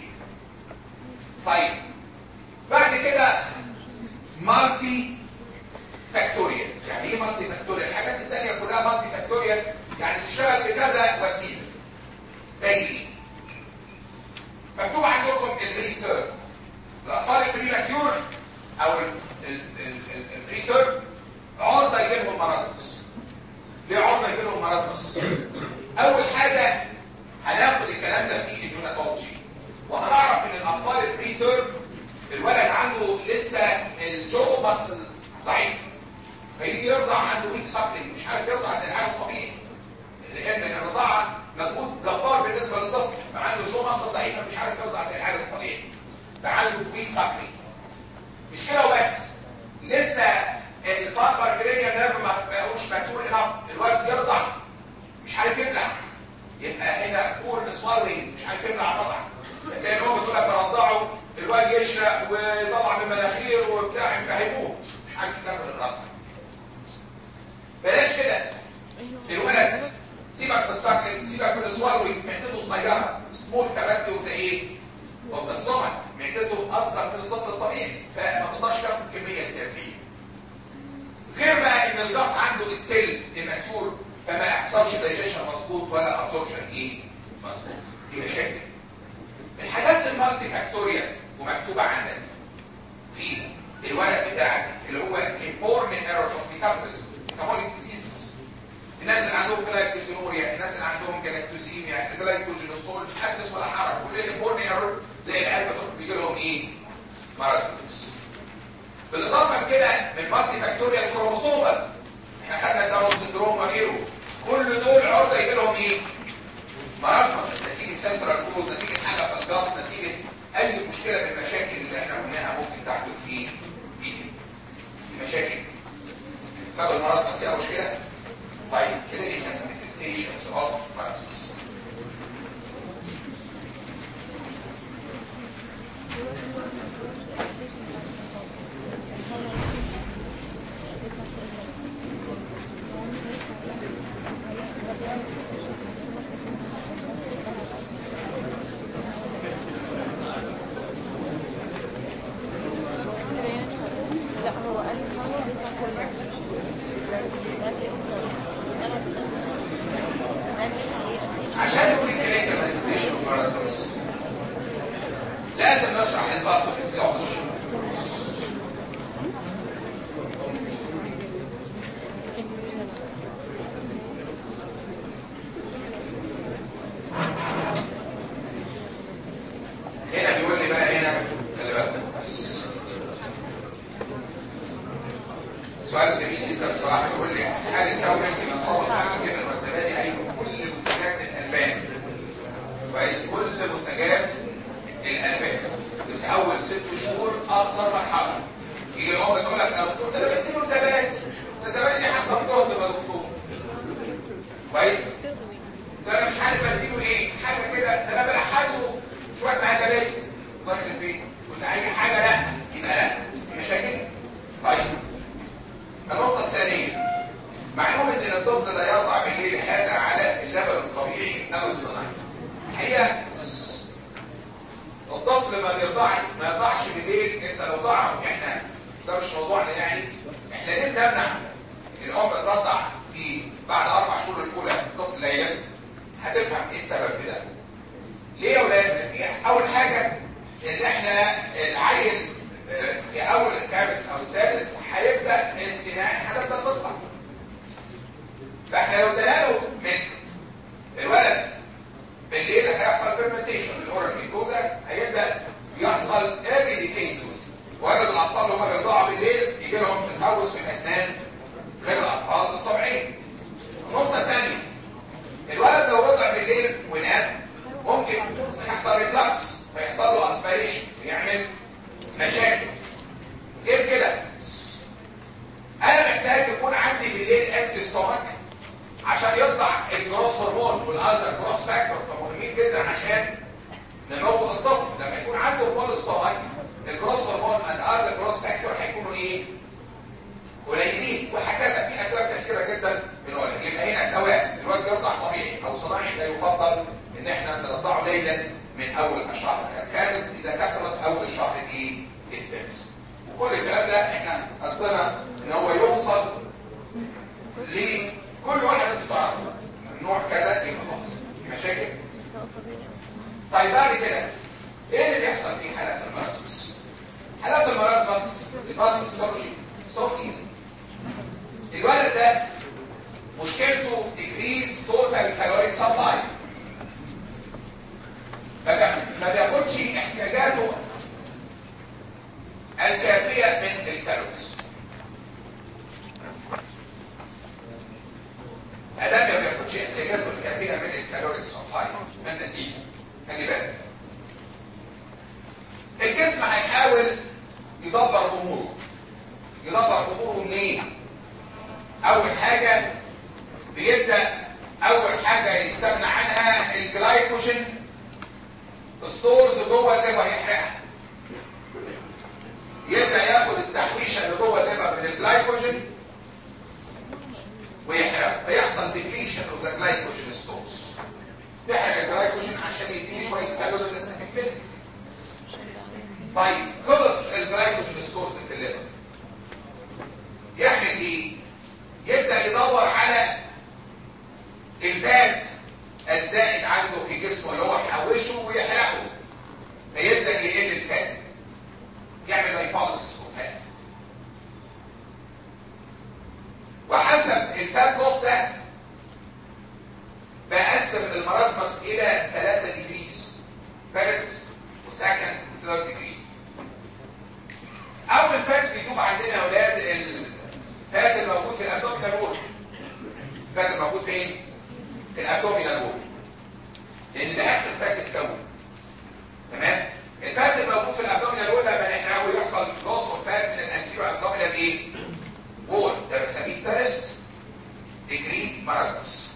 طيب بعد كده مالتي فاكتوريال يعني ايه مالتي فاكتوريال الحاجات الثانيه كلها مالتي فاكتوريال يعني تشتغل بكذا وسيله زي ايه مكتوب عندكم الريتيرن الاطفال البريماتيور او الريتيرن عرضه يجي لهم مرض ليه عرضه يجي لهم مرض اول حاجه هناخد الكلام ده في النيوناتولوجي وهنعرف ان الاطفال البريتيرم الولد عنده لسه الجو مصل ضعيف فيجي يرضع عنده ويك سابلينج مش عارف يرضع زي العالم الطبيعي لان الرضاعه مجهود جبار بالنسبه للطفل فعنده جو مصل ضعيفه مش عارف يرضع زي العالم الطبيعي فعنده ويك سابلينج مش كده وبس لسه الباربر برينيا نيرف ما بقوش ماتور انف الولد يرضع مش عارف يبلع يبقى هنا كور سوالوينج مش عارف يبلع الرضع لان هو بتقول لك برضعه الواد يشرق ويطلع من مناخيره وبتاع يبقى هيموت مش عارف يكمل الرضع بلاش كده الولد سيبك تستقلل سيبك من السوالوينج معدته صغيره سمول كاركتر زي ايه؟ والتسلمك معدته اصغر من الطفل الطبيعي فما تقدرش تاخد كميه كافيه غير بقى ان الجف عنده ستيل اماتور فما يحصلش دايجيشن مظبوط ولا ابسوربشن ايه مظبوط دي مشاكل الحاجات المالتي فاكتوريال ومكتوبه عندك في الورق بتاعك اللي هو important error of metabolism metabolic diseases الناس اللي عندهم جلايكوجينوريا الناس اللي عندهم جلاكتوزيميا الجلايكوجينوستول مش حدث ولا حرج كل الامبورن ايرور تلاقي العيال بيجي لهم ايه؟ مرض بالاضافه لكده من مالتي فاكتوريال كروموسومال احنا خدنا داون سندروم وغيره كل دول عرضه يجي لهم ايه؟ مرض نتيجه سنترال كود نتيجه حاجه في الجلط نتيجه اي مشكله من المشاكل اللي احنا قلناها ممكن تحدث في في مشاكل طب المرض بس فيها مشكله طيب كده دي كانت manifestations of paralysis لا هو قال لي هو عشان نقول الكلام ده manifestation of paralysis لازم نشرح الباثوفيزيولوجي هنا بيقول لي بقى هنا خلي بالك بس سؤال جميل جدا بصراحه بيقول لي هل الدوله في مقام العالم كده والزبادي ايوه كل منتجات الالبان كويس كل اخطر مرحله يجي الام تقول لك يا دكتور ده انا بديله زبادي ده زبادي حتى بتقعد يا دكتور كويس ده انا مش عارف اديله ايه حاجه كده ده انا بلحسه شويه مهلبيه داخل البيت قلنا اي حاجه لا يبقى لا مشاكل طيب النقطه الثانيه معلومه ان الطفل لا يرضع بالليل هذا على اللبن الطبيعي او الصناعي هي الطفل ما بيرضعش ما يرضعش بالليل انت لو ضع احنا ده مش موضوعنا يعني احنا ليه بنمنع الام ترضع في بعد اربع شهور الاولى الطفل ليلا هتفهم ايه السبب في ده ليه يا ولاد اول حاجه ان احنا العيل في اول الخامس او السادس هيبدا السنان هتبدا تطلع فاحنا لو ادينا من الولد بالليل هيحصل فيرمنتيشن الاورال ميكوزا هيبدا يحصل ايرلي ديكيتوز ولد الاطفال اللي هم بيرضعوا بالليل يجي لهم تسوس في الاسنان غير الاطفال الطبيعيين النقطه الثانيه الولد لو رضع بالليل ونام ممكن يحصل ريفلكس فيحصل له اسبيريشن ويعمل مشاكل غير كده انا محتاج يكون عندي بالليل امتي ستومك عشان يطلع الجروس هرمون والاذر جروس فاكتور فمهمين جدا عشان نموت الطفل لما يكون عنده فول ستومك الجروس هرمون والاذر جروس فاكتور هيكونوا ايه قليلين وهكذا في اسباب كثيره جدا بنقولها يبقى هنا سواء الواد يرضع طبيعي او صناعي لا يفضل ان احنا نرضعه ليلا من اول الشهر الخامس اذا كثرت اول الشهر الايه السادس وكل الكلام ده احنا قصدنا ان هو يوصل لكل واحد انت تعرفه نوع كذا يبقى خلاص مشاكل طيب بعد كده ايه اللي بيحصل في حالات المرازمس حالات المرازمس الباثوفيسيولوجي سو ايزي الولد ده مشكلته decrease total caloric supply ما بياخدش احتياجاته الكافية من الكالوريز ادام ما بياخدش احتياجاته الكافية من الكالوريز سبلاي ما النتيجة خلي بالك الجسم هيحاول يدبر اموره يدبر اموره منين اول حاجة بيبدأ اول حاجة يستغنى عنها الجلايكوجين ستورز جوه الليفر يحرقها يبدا ياخد التحويشه اللي جوه الليفر من الجلايكوجين ويحرقها فيحصل ديبليشن اوف ذا جلايكوجين ستورز يحرق الجلايكوجين عشان يديني شويه كالوريز استفيد طيب خلص الجلايكوجين ستورز في الليفر يعمل ايه يبدا يدور على الفات الزائد عنده في جسمه اللي هو يحوشه ويحرقه فيبدا يقل الفات يعمل لايبوليسيس فات وحسب الفات لوس ده بقسم المرازمس الى 3 ديجريز فيرست وسكند وثيرد ديجري اول فات بيدوب عندنا يا اولاد الفات الموجود في الابدومينال وول الفات الموجود فين؟ في الابدومينال وول لان ده اخر فات اتكون تمام الفات الموجود في الابدومينال وول لما نحرقه يحصل لوس اوف فات من الانتيرو ابدومينال ايه وول ده بنسميه فيرست ديجري مارازمس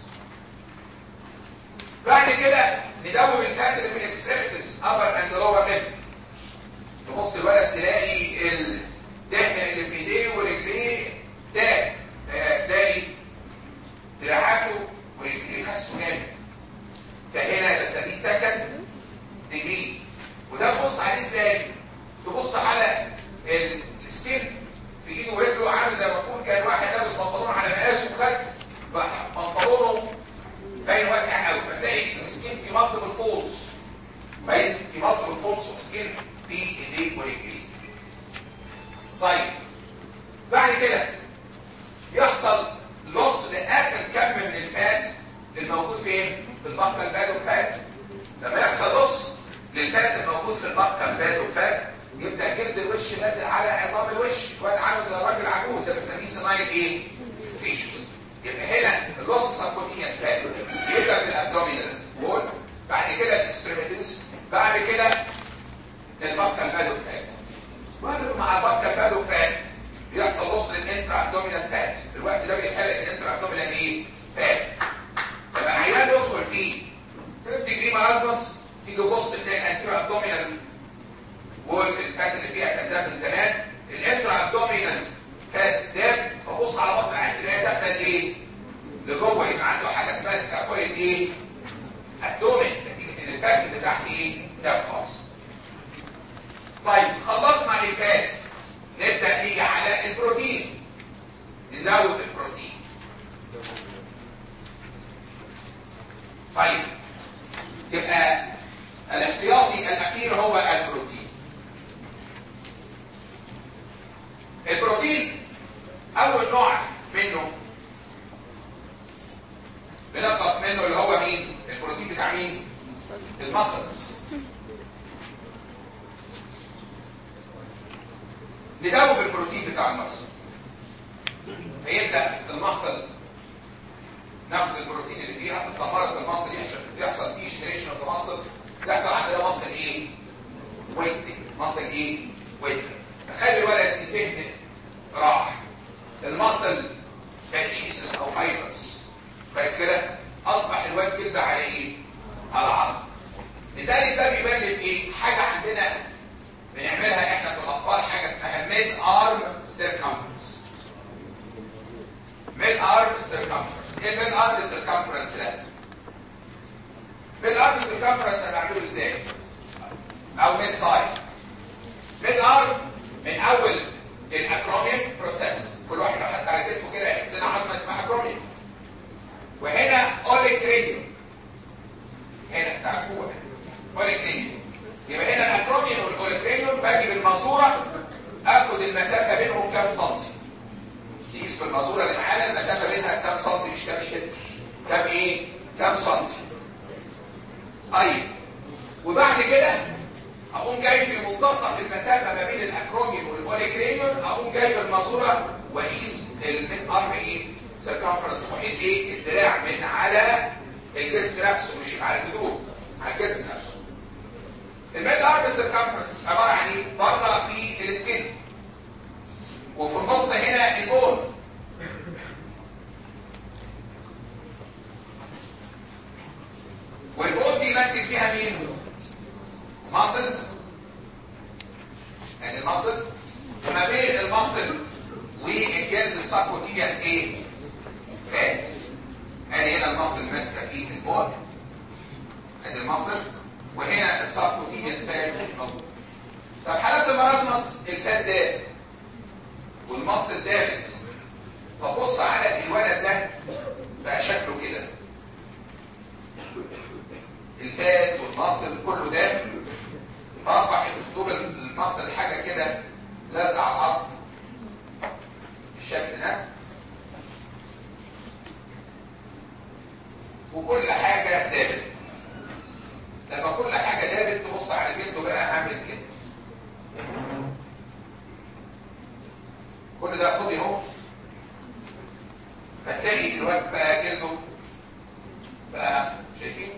بعد كده ندوب الفات اللي في الاكستريميتيز ابر اند لور ليمب تبص الولد تلاقي الدهن اللي في ايديه ورجليه ده تلاقي دراعاته ورجليه خسوا جامد فهنا بسميه سكند ديجري وده تبص عليه ازاي تبص على السكين في ايده ورجله عامل زي ما يكون كان واحد لابس بنطلون على مقاسه وخس بنطلونه باين واسع قوي فتلاقي السكين في مط بالفولز كويس في مط بالفولز والسكين في ايديه ورجليه طيب بعد كده يحصل لص لاخر كم من الفات الموجود فين في البقره البادو فات لما يحصل لص للفات الموجود في البقره البادو فات يبدا جلد الوش نازل على عظام الوش واد عامل زي الراجل عجوز ده بنسميه سنايل ايه فيشوس يبقى هنا اللوس سبكوتينيوس فات يبدا من الابدومينال وول بعد كده الاكستريميتيز بعد كده البقره البادو فات بيدخل مع البكر بالو فات بيحصل وصل الانترا ابدومينال فات الوقت ده بيتحرق الانترا ابدومينال ايه فات لما العيان يدخل فيه 3 ديجري مرازمس تيجي تبص تلاقي الانترا ابدومينال وول الفات اللي فيها كان ده من زمان الانترا ابدومينال فات داب ببص على بطن العين تلاقيها داخله ايه لجوه يبقى عنده حاجه اسمها سكابويد ايه ابدومين نتيجه ان الفات اللي تحت ايه داب خالص طيب خلصنا الفات نبدا نيجي على البروتين نزود البروتين طيب يبقى الاحتياطي الاخير هو البروتين البروتين اول نوع منه بنقص منه اللي هو مين البروتين بتاع مين المسلز ندوب البروتين بتاع المصل فيبدا المصل ناخد البروتين اللي فيها اتدمرت المصل يحصل دي جنريشن اوف مصل يحصل عندنا مصل ايه ويستنج مصل ايه ويستنج تخيل الولد الدهن راح المصل فاتشيسس او هايبرس كويس كده اصبح الواد جلد على ايه على عظم لذلك ده بيبان لك ايه حاجه عندنا بنعملها احنا في الاطفال حاجه اسمها ميد ارم سيركمفرنس ميد ارم سيركمفرنس ايه الميد ارم سيركمفرنس ده ميد ارم سيركمفرنس هنعمله ازاي او ميد سايد ميد ارم من اول الاكروميوم بروسيس كل واحد لو حس على كتفه كده يحس ان عظمه اسمها اكروميوم وهنا اوليكرينيوم هنا بتاع جوه اوليكرينيوم يبقى هنا الاكروميوم والاوليكرينيوم باجي بالماسوره اخد المسافه بينهم كام سنتي تقيس بالماسوره اللي معانا المسافه بينها كام سنتي مش كام شد كام ايه كام سنتي طيب وبعد كده اقوم جاي في منتصف المسافه ما بين الاكروميوم والاوليكرينيوم اقوم جاي بالماسوره واقيس الميد ارم ايه سيركمفرنس محيط ايه الدراع من على الجسم نفسه مش على الجدود على الجسم نفسه الميد ارم سيركمفرنس عباره عن ايه بره في السكين وفي النص هنا البون والبون دي ماسك فيها مين ماسلز يعني الماسل وما بين الماسل والجلد السبكوتينيوس ايه فات ادي هنا الماسل ماسكه في البون ادي الماسل وهنا السبكوتينيوس فات موجود طب حالات المرازمس الفات داب والماسل دابت فبص على الولد ده بقى شكله كده الفات والماسل كله داب فاصبح خطوب المصل حاجه كده لازقه على الارض بالشكل ده وكل حاجه دابت لما كل حاجه دابت تبص على جلده بقى عامل كده كل ده فاضي اهو فتلاقي الواد بقى جلده بقى شايفين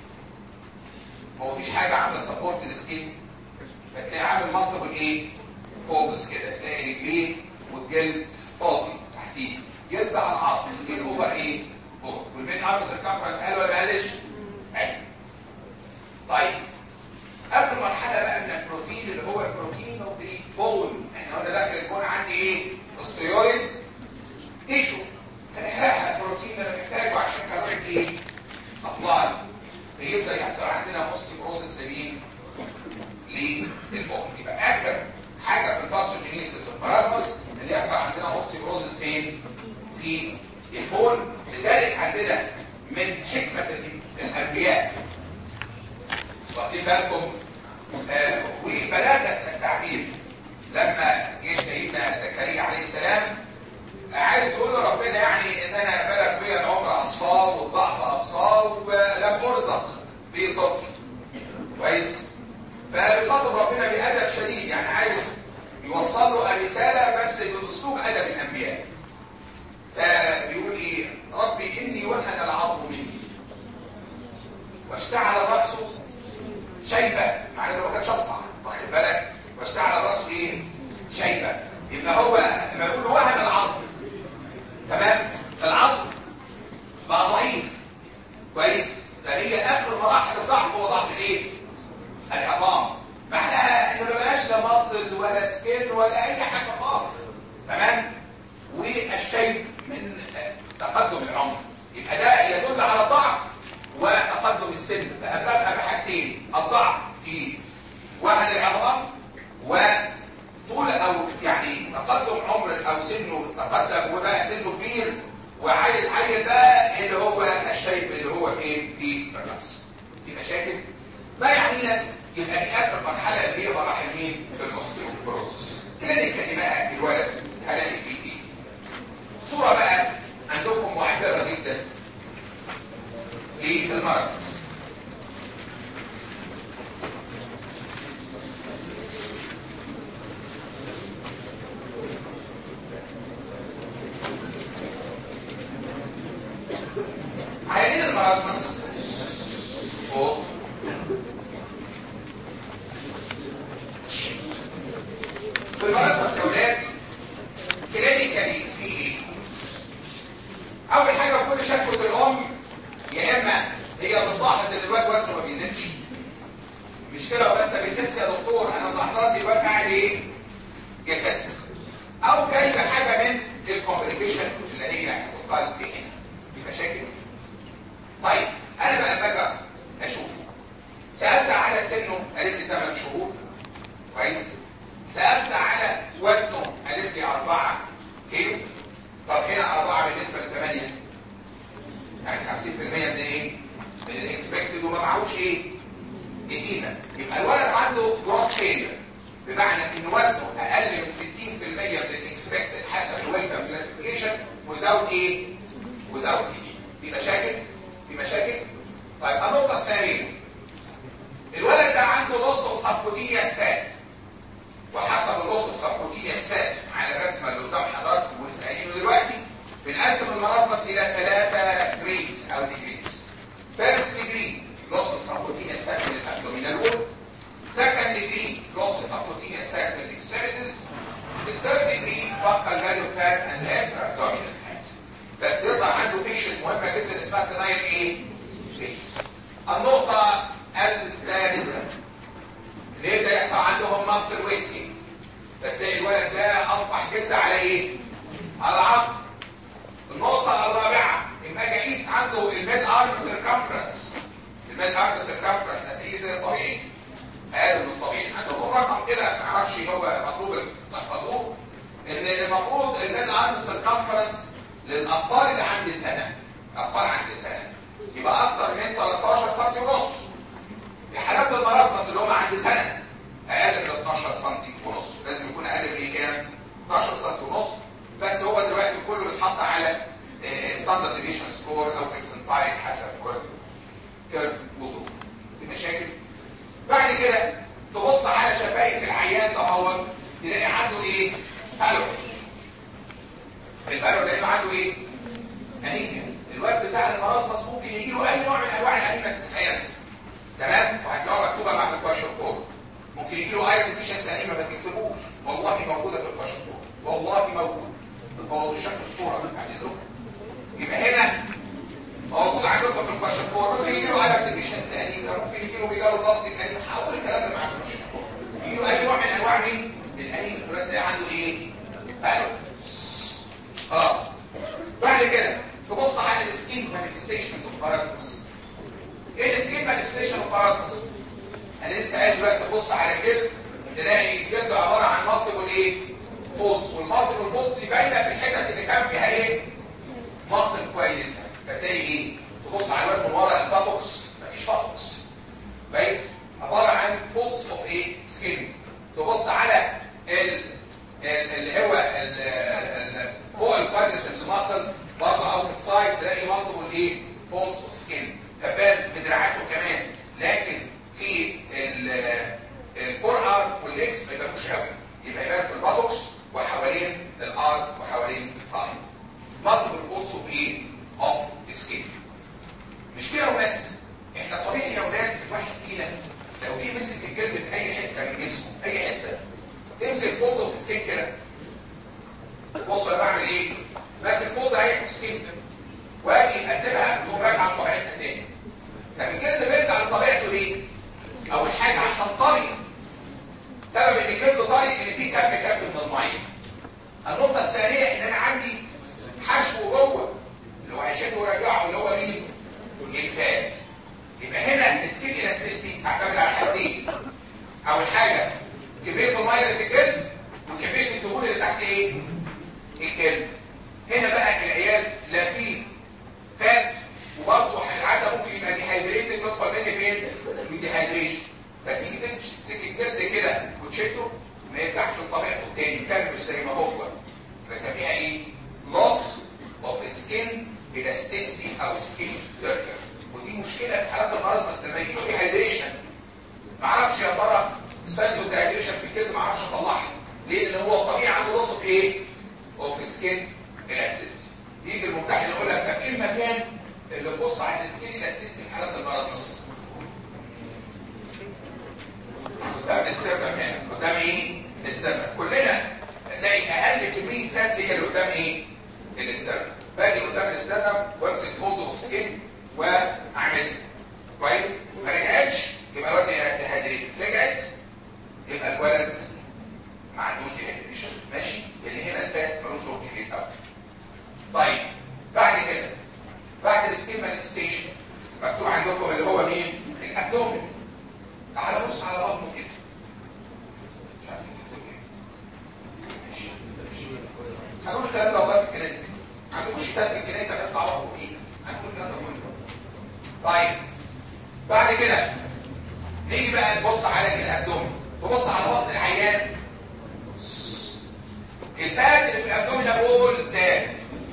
هو مفيش حاجه عامله سبورت للسكين فتلاقي عامل منطق الايه فوكس كده تلاقي رجليه والجلد فاضي تحتيه جلد على العظم سكين اوفر ايه فوق والمين ارم سيركمفرنس قال ولا ما قالش قال طيب قبل مرحله بقى من البروتين اللي هو البروتين اوف ذا بون احنا قلنا داخل البون عندي ايه استيرويد تيشو فاحرقها البروتين اللي انا محتاجه عشان كاربوهيدرات ايه سبلاي فيبدا يحصل عندنا اوستيبروزس لمين للبون يبقى اخر حاجه في الباثوجينيسيس والبارازموس اللي يحصل عندنا اوستيبروزس فين في البون لذلك عندنا من حكمه الانبياء واخدين بالكم آه وبلاغه التعبير لما جه سيدنا زكريا عليه السلام عايز يقول له ربنا يعني ان انا بلغ بيا العمر ابصار والضعف ابصار ولم ارزق بطفل كويس فبيخاطب ربنا بادب شديد يعني عايز يوصل له الرساله بس باسلوب ادب الانبياء فبيقول ايه ربي اني وهن العظم مني واشتعل الراس شيبه مع انه ما كانش اصبع واخد بالك واشتعل الراس ايه ولا اي حاجه خالص تمام والشيب من تقدم العمر يبقى ده يدل على ضعف وتقدم السن فابلغها بحاجتين الضعف في وهن العظام وطول او يعني تقدم عمر او سنه تقدم وبقى سنه كبير وعايز عيل بقى اللي هو الشيب اللي هو فين في الراس في مشاكل ما يعنينا يبقى دي اخر مرحله اللي هي مراحل مين الاوستيوبروسس كلينيكالي بقى الولد هلاقي فيه ايه صوره بقى عندكم معبره جدا للمرض عيانين المرضمس فوق في المرضمس يا ولاد كلينيكالي في ايه؟ اول حاجه كل شكوى الام يا اما هي بتلاحظ ان الواد وزنه ما بيزيدش مش كده وبس بتحس يا دكتور انا ملاحظات الواد قاعد ايه؟ يخس او جايبه حاجه من الكومبليكيشن اللي هي هتقال في هنا في مشاكل طيب انا بقى باجي اشوفه سالت على سنه قالت لي 8 شهور كويس سالت على وزنه قالت لي 4 كيلو طب هنا 4 بالنسبه ل 8 يعني 50% من ايه؟ من الاكسبكتد وما معهوش ايه؟ اديمه يبقى الولد عنده جروس فيلير بمعنى ان وزنه اقل من 60% من الاكسبكتد حسب الويلكم كلاسيفيكيشن وزاوت ايه؟ وزاوت ايه؟ في مشاكل؟ في مشاكل؟ طيب النقطه الثانيه الولد ده عنده لص سبكوتينيوس فات وحسب اللص سبكوتينيوس فات على الرسمه اللي قدام حضراتكم ولسه دلوقتي بنقسم المراسمس الى ثلاثه جريدز او ديجريز فيرست ديجري لوس سبكوتينيوس فات من الابدومينال وول سكند ديجري لوس سبكوتينيوس فات من الاكستريميتيز الثيرد ديجري بقى الفاليو فات اند انتر ابدومينال فات بس يظهر عنده بيشنز مهمه جدا اسمها سنايل ايه؟ النقطه الثالثه اللي يبدا يحصل عندهم ماسل ويستنج فتلاقي الولد ده اصبح جلد على ايه؟ على عظم النقطة الرابعة إما أجي أقيس عنده الميد أرم سيركمفرنس الميد أرم سيركمفرنس هتلاقيه زي الطبيعي أقل من الطبيعي عندكم رقم كده ما أعرفش هو مطلوب تحفظوه إن المفروض الميد أرم سيركمفرنس للأطفال اللي عند سنة أطفال عند سنة يبقى أكتر من 13 سم ونص في حالات المراسمس اللي هم عند سنة أقل من 12 سم ونص لازم يكون أقل من إيه كام؟ 12 سم ونص بس هو دلوقتي كله بيتحط على ستاندرد ديفيشن سكور او اكسنتايل حسب كل كيرف وظروف في مشاكل بعد كده تبص على شفايف العيان ده هو تلاقي عنده ايه؟ بالو البالو لانه عنده ايه؟ انيميا الواد بتاع المراسمس ممكن يجي له اي نوع من انواع الانيميا تتخيل تمام؟ وهتلاقوها مكتوبه مع الكواشر كود ممكن يجي له اي ديفيشنس انيميا ما تكتبوش والله موجوده في الكواشر كود والله موجود بوظ الشكل الصورة عايزه يبقى هنا موجود عندكم في الباشفور ممكن يجي له قلب ديفيشن ثاني ممكن يجي له بيجاله بلاستيك انيم هقول الكلام ده معاك في الباشفور يجي له اي نوع من انواع مين؟ الانيم الولاد ده عنده ايه؟ بالو خلاص بعد كده تبص على السكين مانيفستيشنز اوف بارازمس ايه السكين مانيفستيشن اوف بارازمس؟ انا لسه قايل دلوقتي تبص على الجلد تلاقي الجلد عباره عن مالتيبل ايه؟ فولز والمالتيبل فولز دي باينه في الحتت اللي كان فيها ايه مصل كويسه فتلاقي ايه تبص على الواد من ورا الباتوكس مفيش باتوكس كويس عباره عن فولز اوف ايه سكين تبص على ال اللي هو فوق الكوادريسبس ماسل برضه اوت سايد تلاقي مالتيبل ايه فولز اوف سكين تبان بدراعاته كمان لكن في الكور ارم والليكس ما يبانوش قوي يبقى يبان في الباتوكس وحوالين الارض وحوالين الصايم مطلب القدس بايه اوف سكين مش كده وبس احنا طبيعي يا اولاد الواحد فينا لو جه مسك الجلد في اي حته من جسمه اي حته تمسك فولد اوف سكين كده بص انا بعمل ايه ماسك فولد اهي سكين واجي اسيبها تقوم راجعه لطبيعتها تاني لكن الجلد بيرجع لطبيعته ليه اول حاجه عشان طري سبب ان الجلد طري ان فيه كم كم الاسترنم هنا قدام ايه الاسترنم كلنا نلاقي اقل كميه فات هي اللي قدام ايه الاسترنم باجي قدام الاسترنم وامسك فولد اوف سكين واعمل كويس ما رجعتش يبقى الواد ديهايدريت رجعت يبقى الولد ما عندوش ديهايدريشن ماشي لان هنا الفات ملوش دور كبير قوي طيب بعد كده بعد السكين مانيفستيشن مكتوب عندكم اللي هو مين الابدومين تعال بص على بطنه كده مش عارف تكتب ايه ماشي. هنقول الكلام ده والله في الكلام عندكم شتات في الكلام ده بيطلع بطنه ايه هنقول الكلام ده كله طيب بعد كده نيجي بقى نبص على الابدومين نبص على بطن العيان الفات اللي في الابدومين ده بقول ده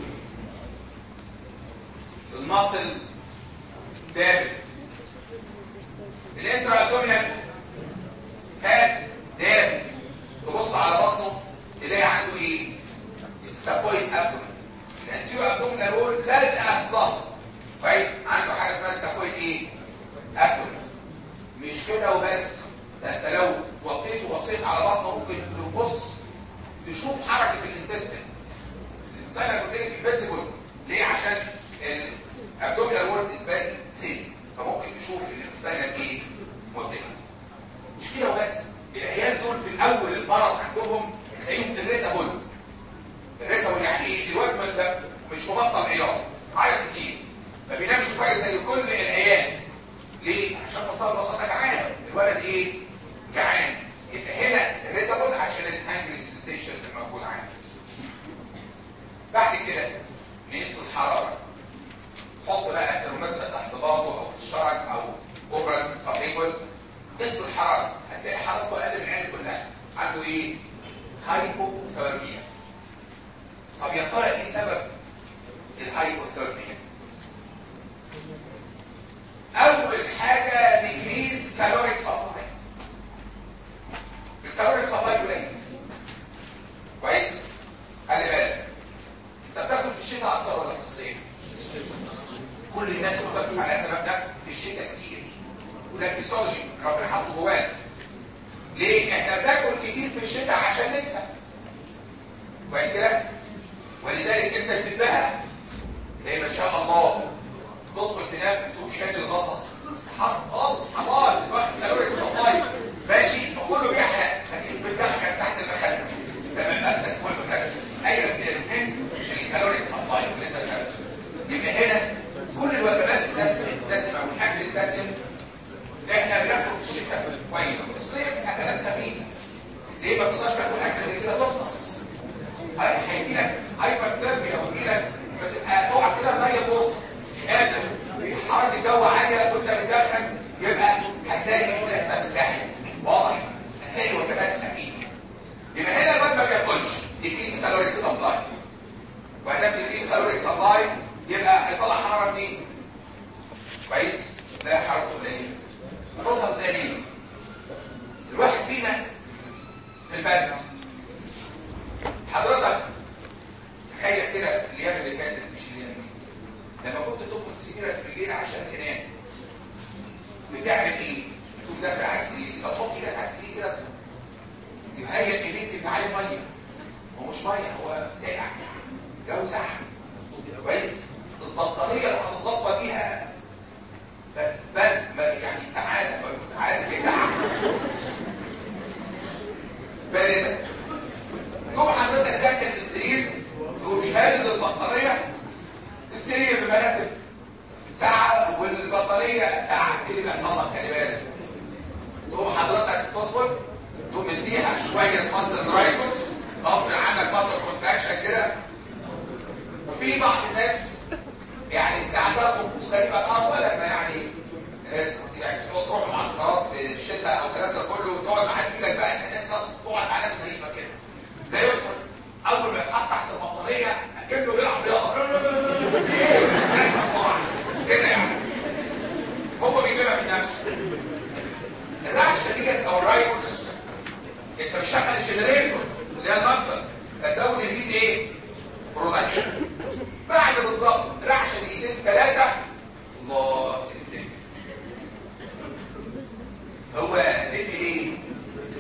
المصل دابل الانترا ابدومينال فات دابل تبص على بطنه تلاقي عنده ايه سكابويد ابدومين الانتيرو ابدومينال وول لازقه في بطنه كويس عنده حاجه اسمها سكابويد ايه ابدومين مش كده وبس ده انت لو وطيت وبصيت على بطنه ممكن تبص تشوف حركه الانتستين الانسان الروتين في فيزيبل ليه عشان الابدومينال وول از فيري ثين فممكن تشوف الانسان ايه موتيل مش كده وبس العيال دول في الاول المرض عندهم تلاقيهم الريتابول الريتابول يعني ايه الواد ده مش مبطل عياط عيط كتير ما بينامش كويس زي كل العيال ليه عشان منتهى البساطه جعان الولد ايه جعان يبقى هنا الريتابول عشان الهانجري سنسيشن اللي موجود عنده بعد كده نقيس له الحراره حط بقى الترمومتر تحت باطه او الشرج او اوبرال سابيبل قيس له الحراره هتلاقي حرارته اقل من العين كلها عنده ايه هايبوثيرميا طب يا ترى ايه سبب الهايبوثيرميا اول حاجه ديكريز كالوريك سبلاي الكالوريك سبلاي قليل كويس خلي بالك انت بتاكل في الشتاء اكتر ولا في الصيف كل الناس متفق على سبب ده في الشتاء كتير وده فيسيولوجي ربنا حاطه جوانا ليه احنا بناكل كتير في الشتاء عشان ندفى كويس كده ولذلك انت بتتبهى ليه ما شاء الله تدخل تنام تشوف شايل الغطا حر خالص حمار دلوقتي كالوريك سبلاي ماشي فكله بيحرق هتقيس بالدخن تحت المخده تمام اسلك كله كده ايوه كده من الكالوريك سبلاي اللي انت خدته يبقى هنا كل الوجبات الدسمه الدسمه والاكل الدسم احنا بناكل في الشتاء كويس في الصيف اكلات خفيفه ليه ما تقدرش تاكل اكل زي كده تفطس هيجي لك هايبر ثيرميا ويجي لك بتبقى تقع كده زي البوط مش قادر حراره الجو عاليه وانت بتدخن يبقى هتلاقي كده بتتحت واضح هتلاقي وجبات خفيفه يبقى هنا الواد ما بياكلش ديكريس كالوريك سبلاي وعندما ديكريس كالوريك سبلاي يبقى هيطلع حراره منين كويس لا حرارته قليله نقطه ثانيه الواحد فينا في البرد حضرتك تخيل كده الايام اللي فاتت مش الايام دي لما كنت تدخل سريرك بالليل عشان تنام بتعمل ايه؟ تقوم داخل على السرير انت تحط ايدك على السرير كده يبقى هي الايديك اللي عليه ميه هو مش ميه هو ساقع جو زحمه كويس البطاريه اللي هتتغطى بيها برد يعني سعاده سعاده كده بارده يوم حضرتك داخل السرير وشهاده البطاريه السرير بمراتب ساعه والبطاريه ساعه ايه اللي بيحصل لك خلي بالك تقوم حضرتك تدخل تقوم مديها شويه مصر رايفلز غصب عنك مصر كونتراكشن كده وفي بعض الناس يعني انت عندها طقوس غريبه اولا ما يعني آه، يعني تروح معسكرات في الشتاء او الكلام ده كله وتقعد مع زميلك بقى انت الناس تقعد مع ناس غريبه كده لا يدخل اول ما يتحط تحت البطاريه كانه بيلعب رياضه كده يعني هو بيجيبها من نفسه الرعشه ديت او الرايبوس انت بتشغل الجنريتور اللي هي المصدر فتزود الهيت ايه؟ برودكشن بعد بالظبط رعشه دقيقتين ثلاثه الله سنتين هو ليه ايه؟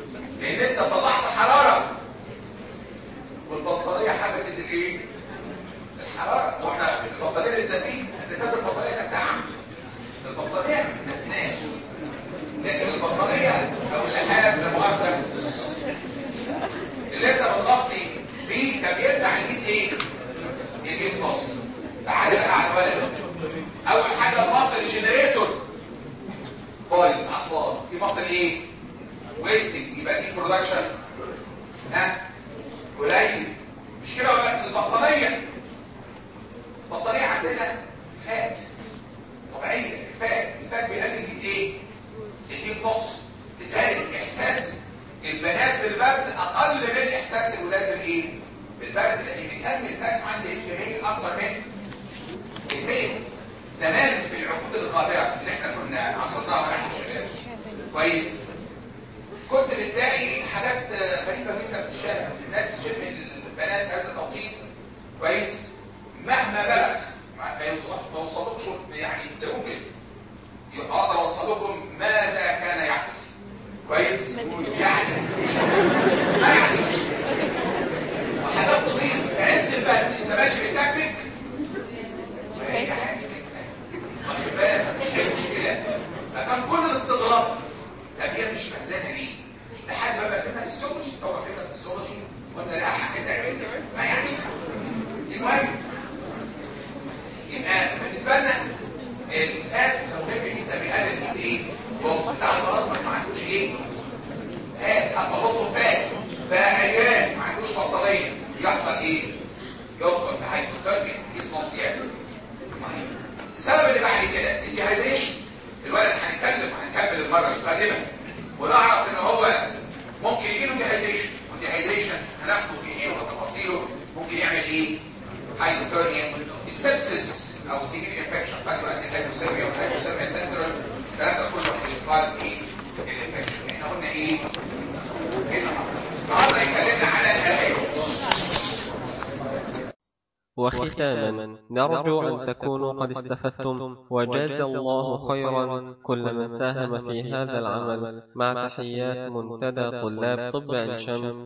المصل ايه ويستنج يبقى دي برودكشن ها قليل مش كده بس البطانيه البطانيه عندنا فات طبيعيه الفات الفات بيقلل الهيت ايه الهيت نص لذلك احساس البنات بالبرد اقل من احساس الولاد بالايه بالبرد لان بيكمل الفات عند الكميه اكتر من الفين زمان في العقود القادره اللي احنا كنا عصرناها واحنا شباب كويس كنت بتلاقي حاجات غريبه جدا في الشارع الناس شبه البنات هذا التوقيت كويس مهما بلغ ما ما يوصلش ما وصلوكش يعني ده ممكن اقدر اوصل لكم ماذا كان يحدث كويس يعني ما يعني وحاجات تضيف في عز البرد انت ماشي بتكبك وهي حاجه كده واخد بالك مفيش اي مشكله فكان كل الاستغراق طب هي مش فهمانه ليه؟ لحد ما بقى فهمها في السوشي طبعا فهمها في السوشي قلنا لها حاجه تعمل ما يعني المهم يبقى بالنسبه لنا الفاس لو فهم انت بيقلل الايد ايه؟ بص بتاع الراس ما عندوش ايه؟ فات حصل له فات فعيان ما عندوش بطاريه يحصل ايه؟ يدخل في هايبوثيرميا يضمن زياده السبب اللي بعد كده الديهايدريشن الولد هنتكلم هنكمل المره القادمه ونعرف ان هو ممكن يجيله ديهايدريشن والديهايدريشن هناخده في ايه وتفاصيله ممكن يعمل ايه؟ هايبوثيرميا السبسس او سيفير انفكشن قد يؤدي الهايبوثيرميا والهايبوثيرميا سنترال الكلام ده كله هيقال ايه؟ الانفكشن احنا قلنا ايه؟ النهارده اتكلمنا على الهايبوثيرميا وختاما نرجو أن تكونوا قد استفدتم وجاز الله خيرا كل من ساهم في هذا العمل مع تحيات منتدى طلاب طب عين شمس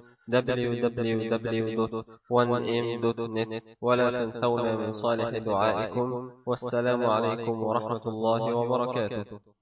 www.1m.net ولا تنسونا من صالح دعائكم والسلام عليكم ورحمة الله وبركاته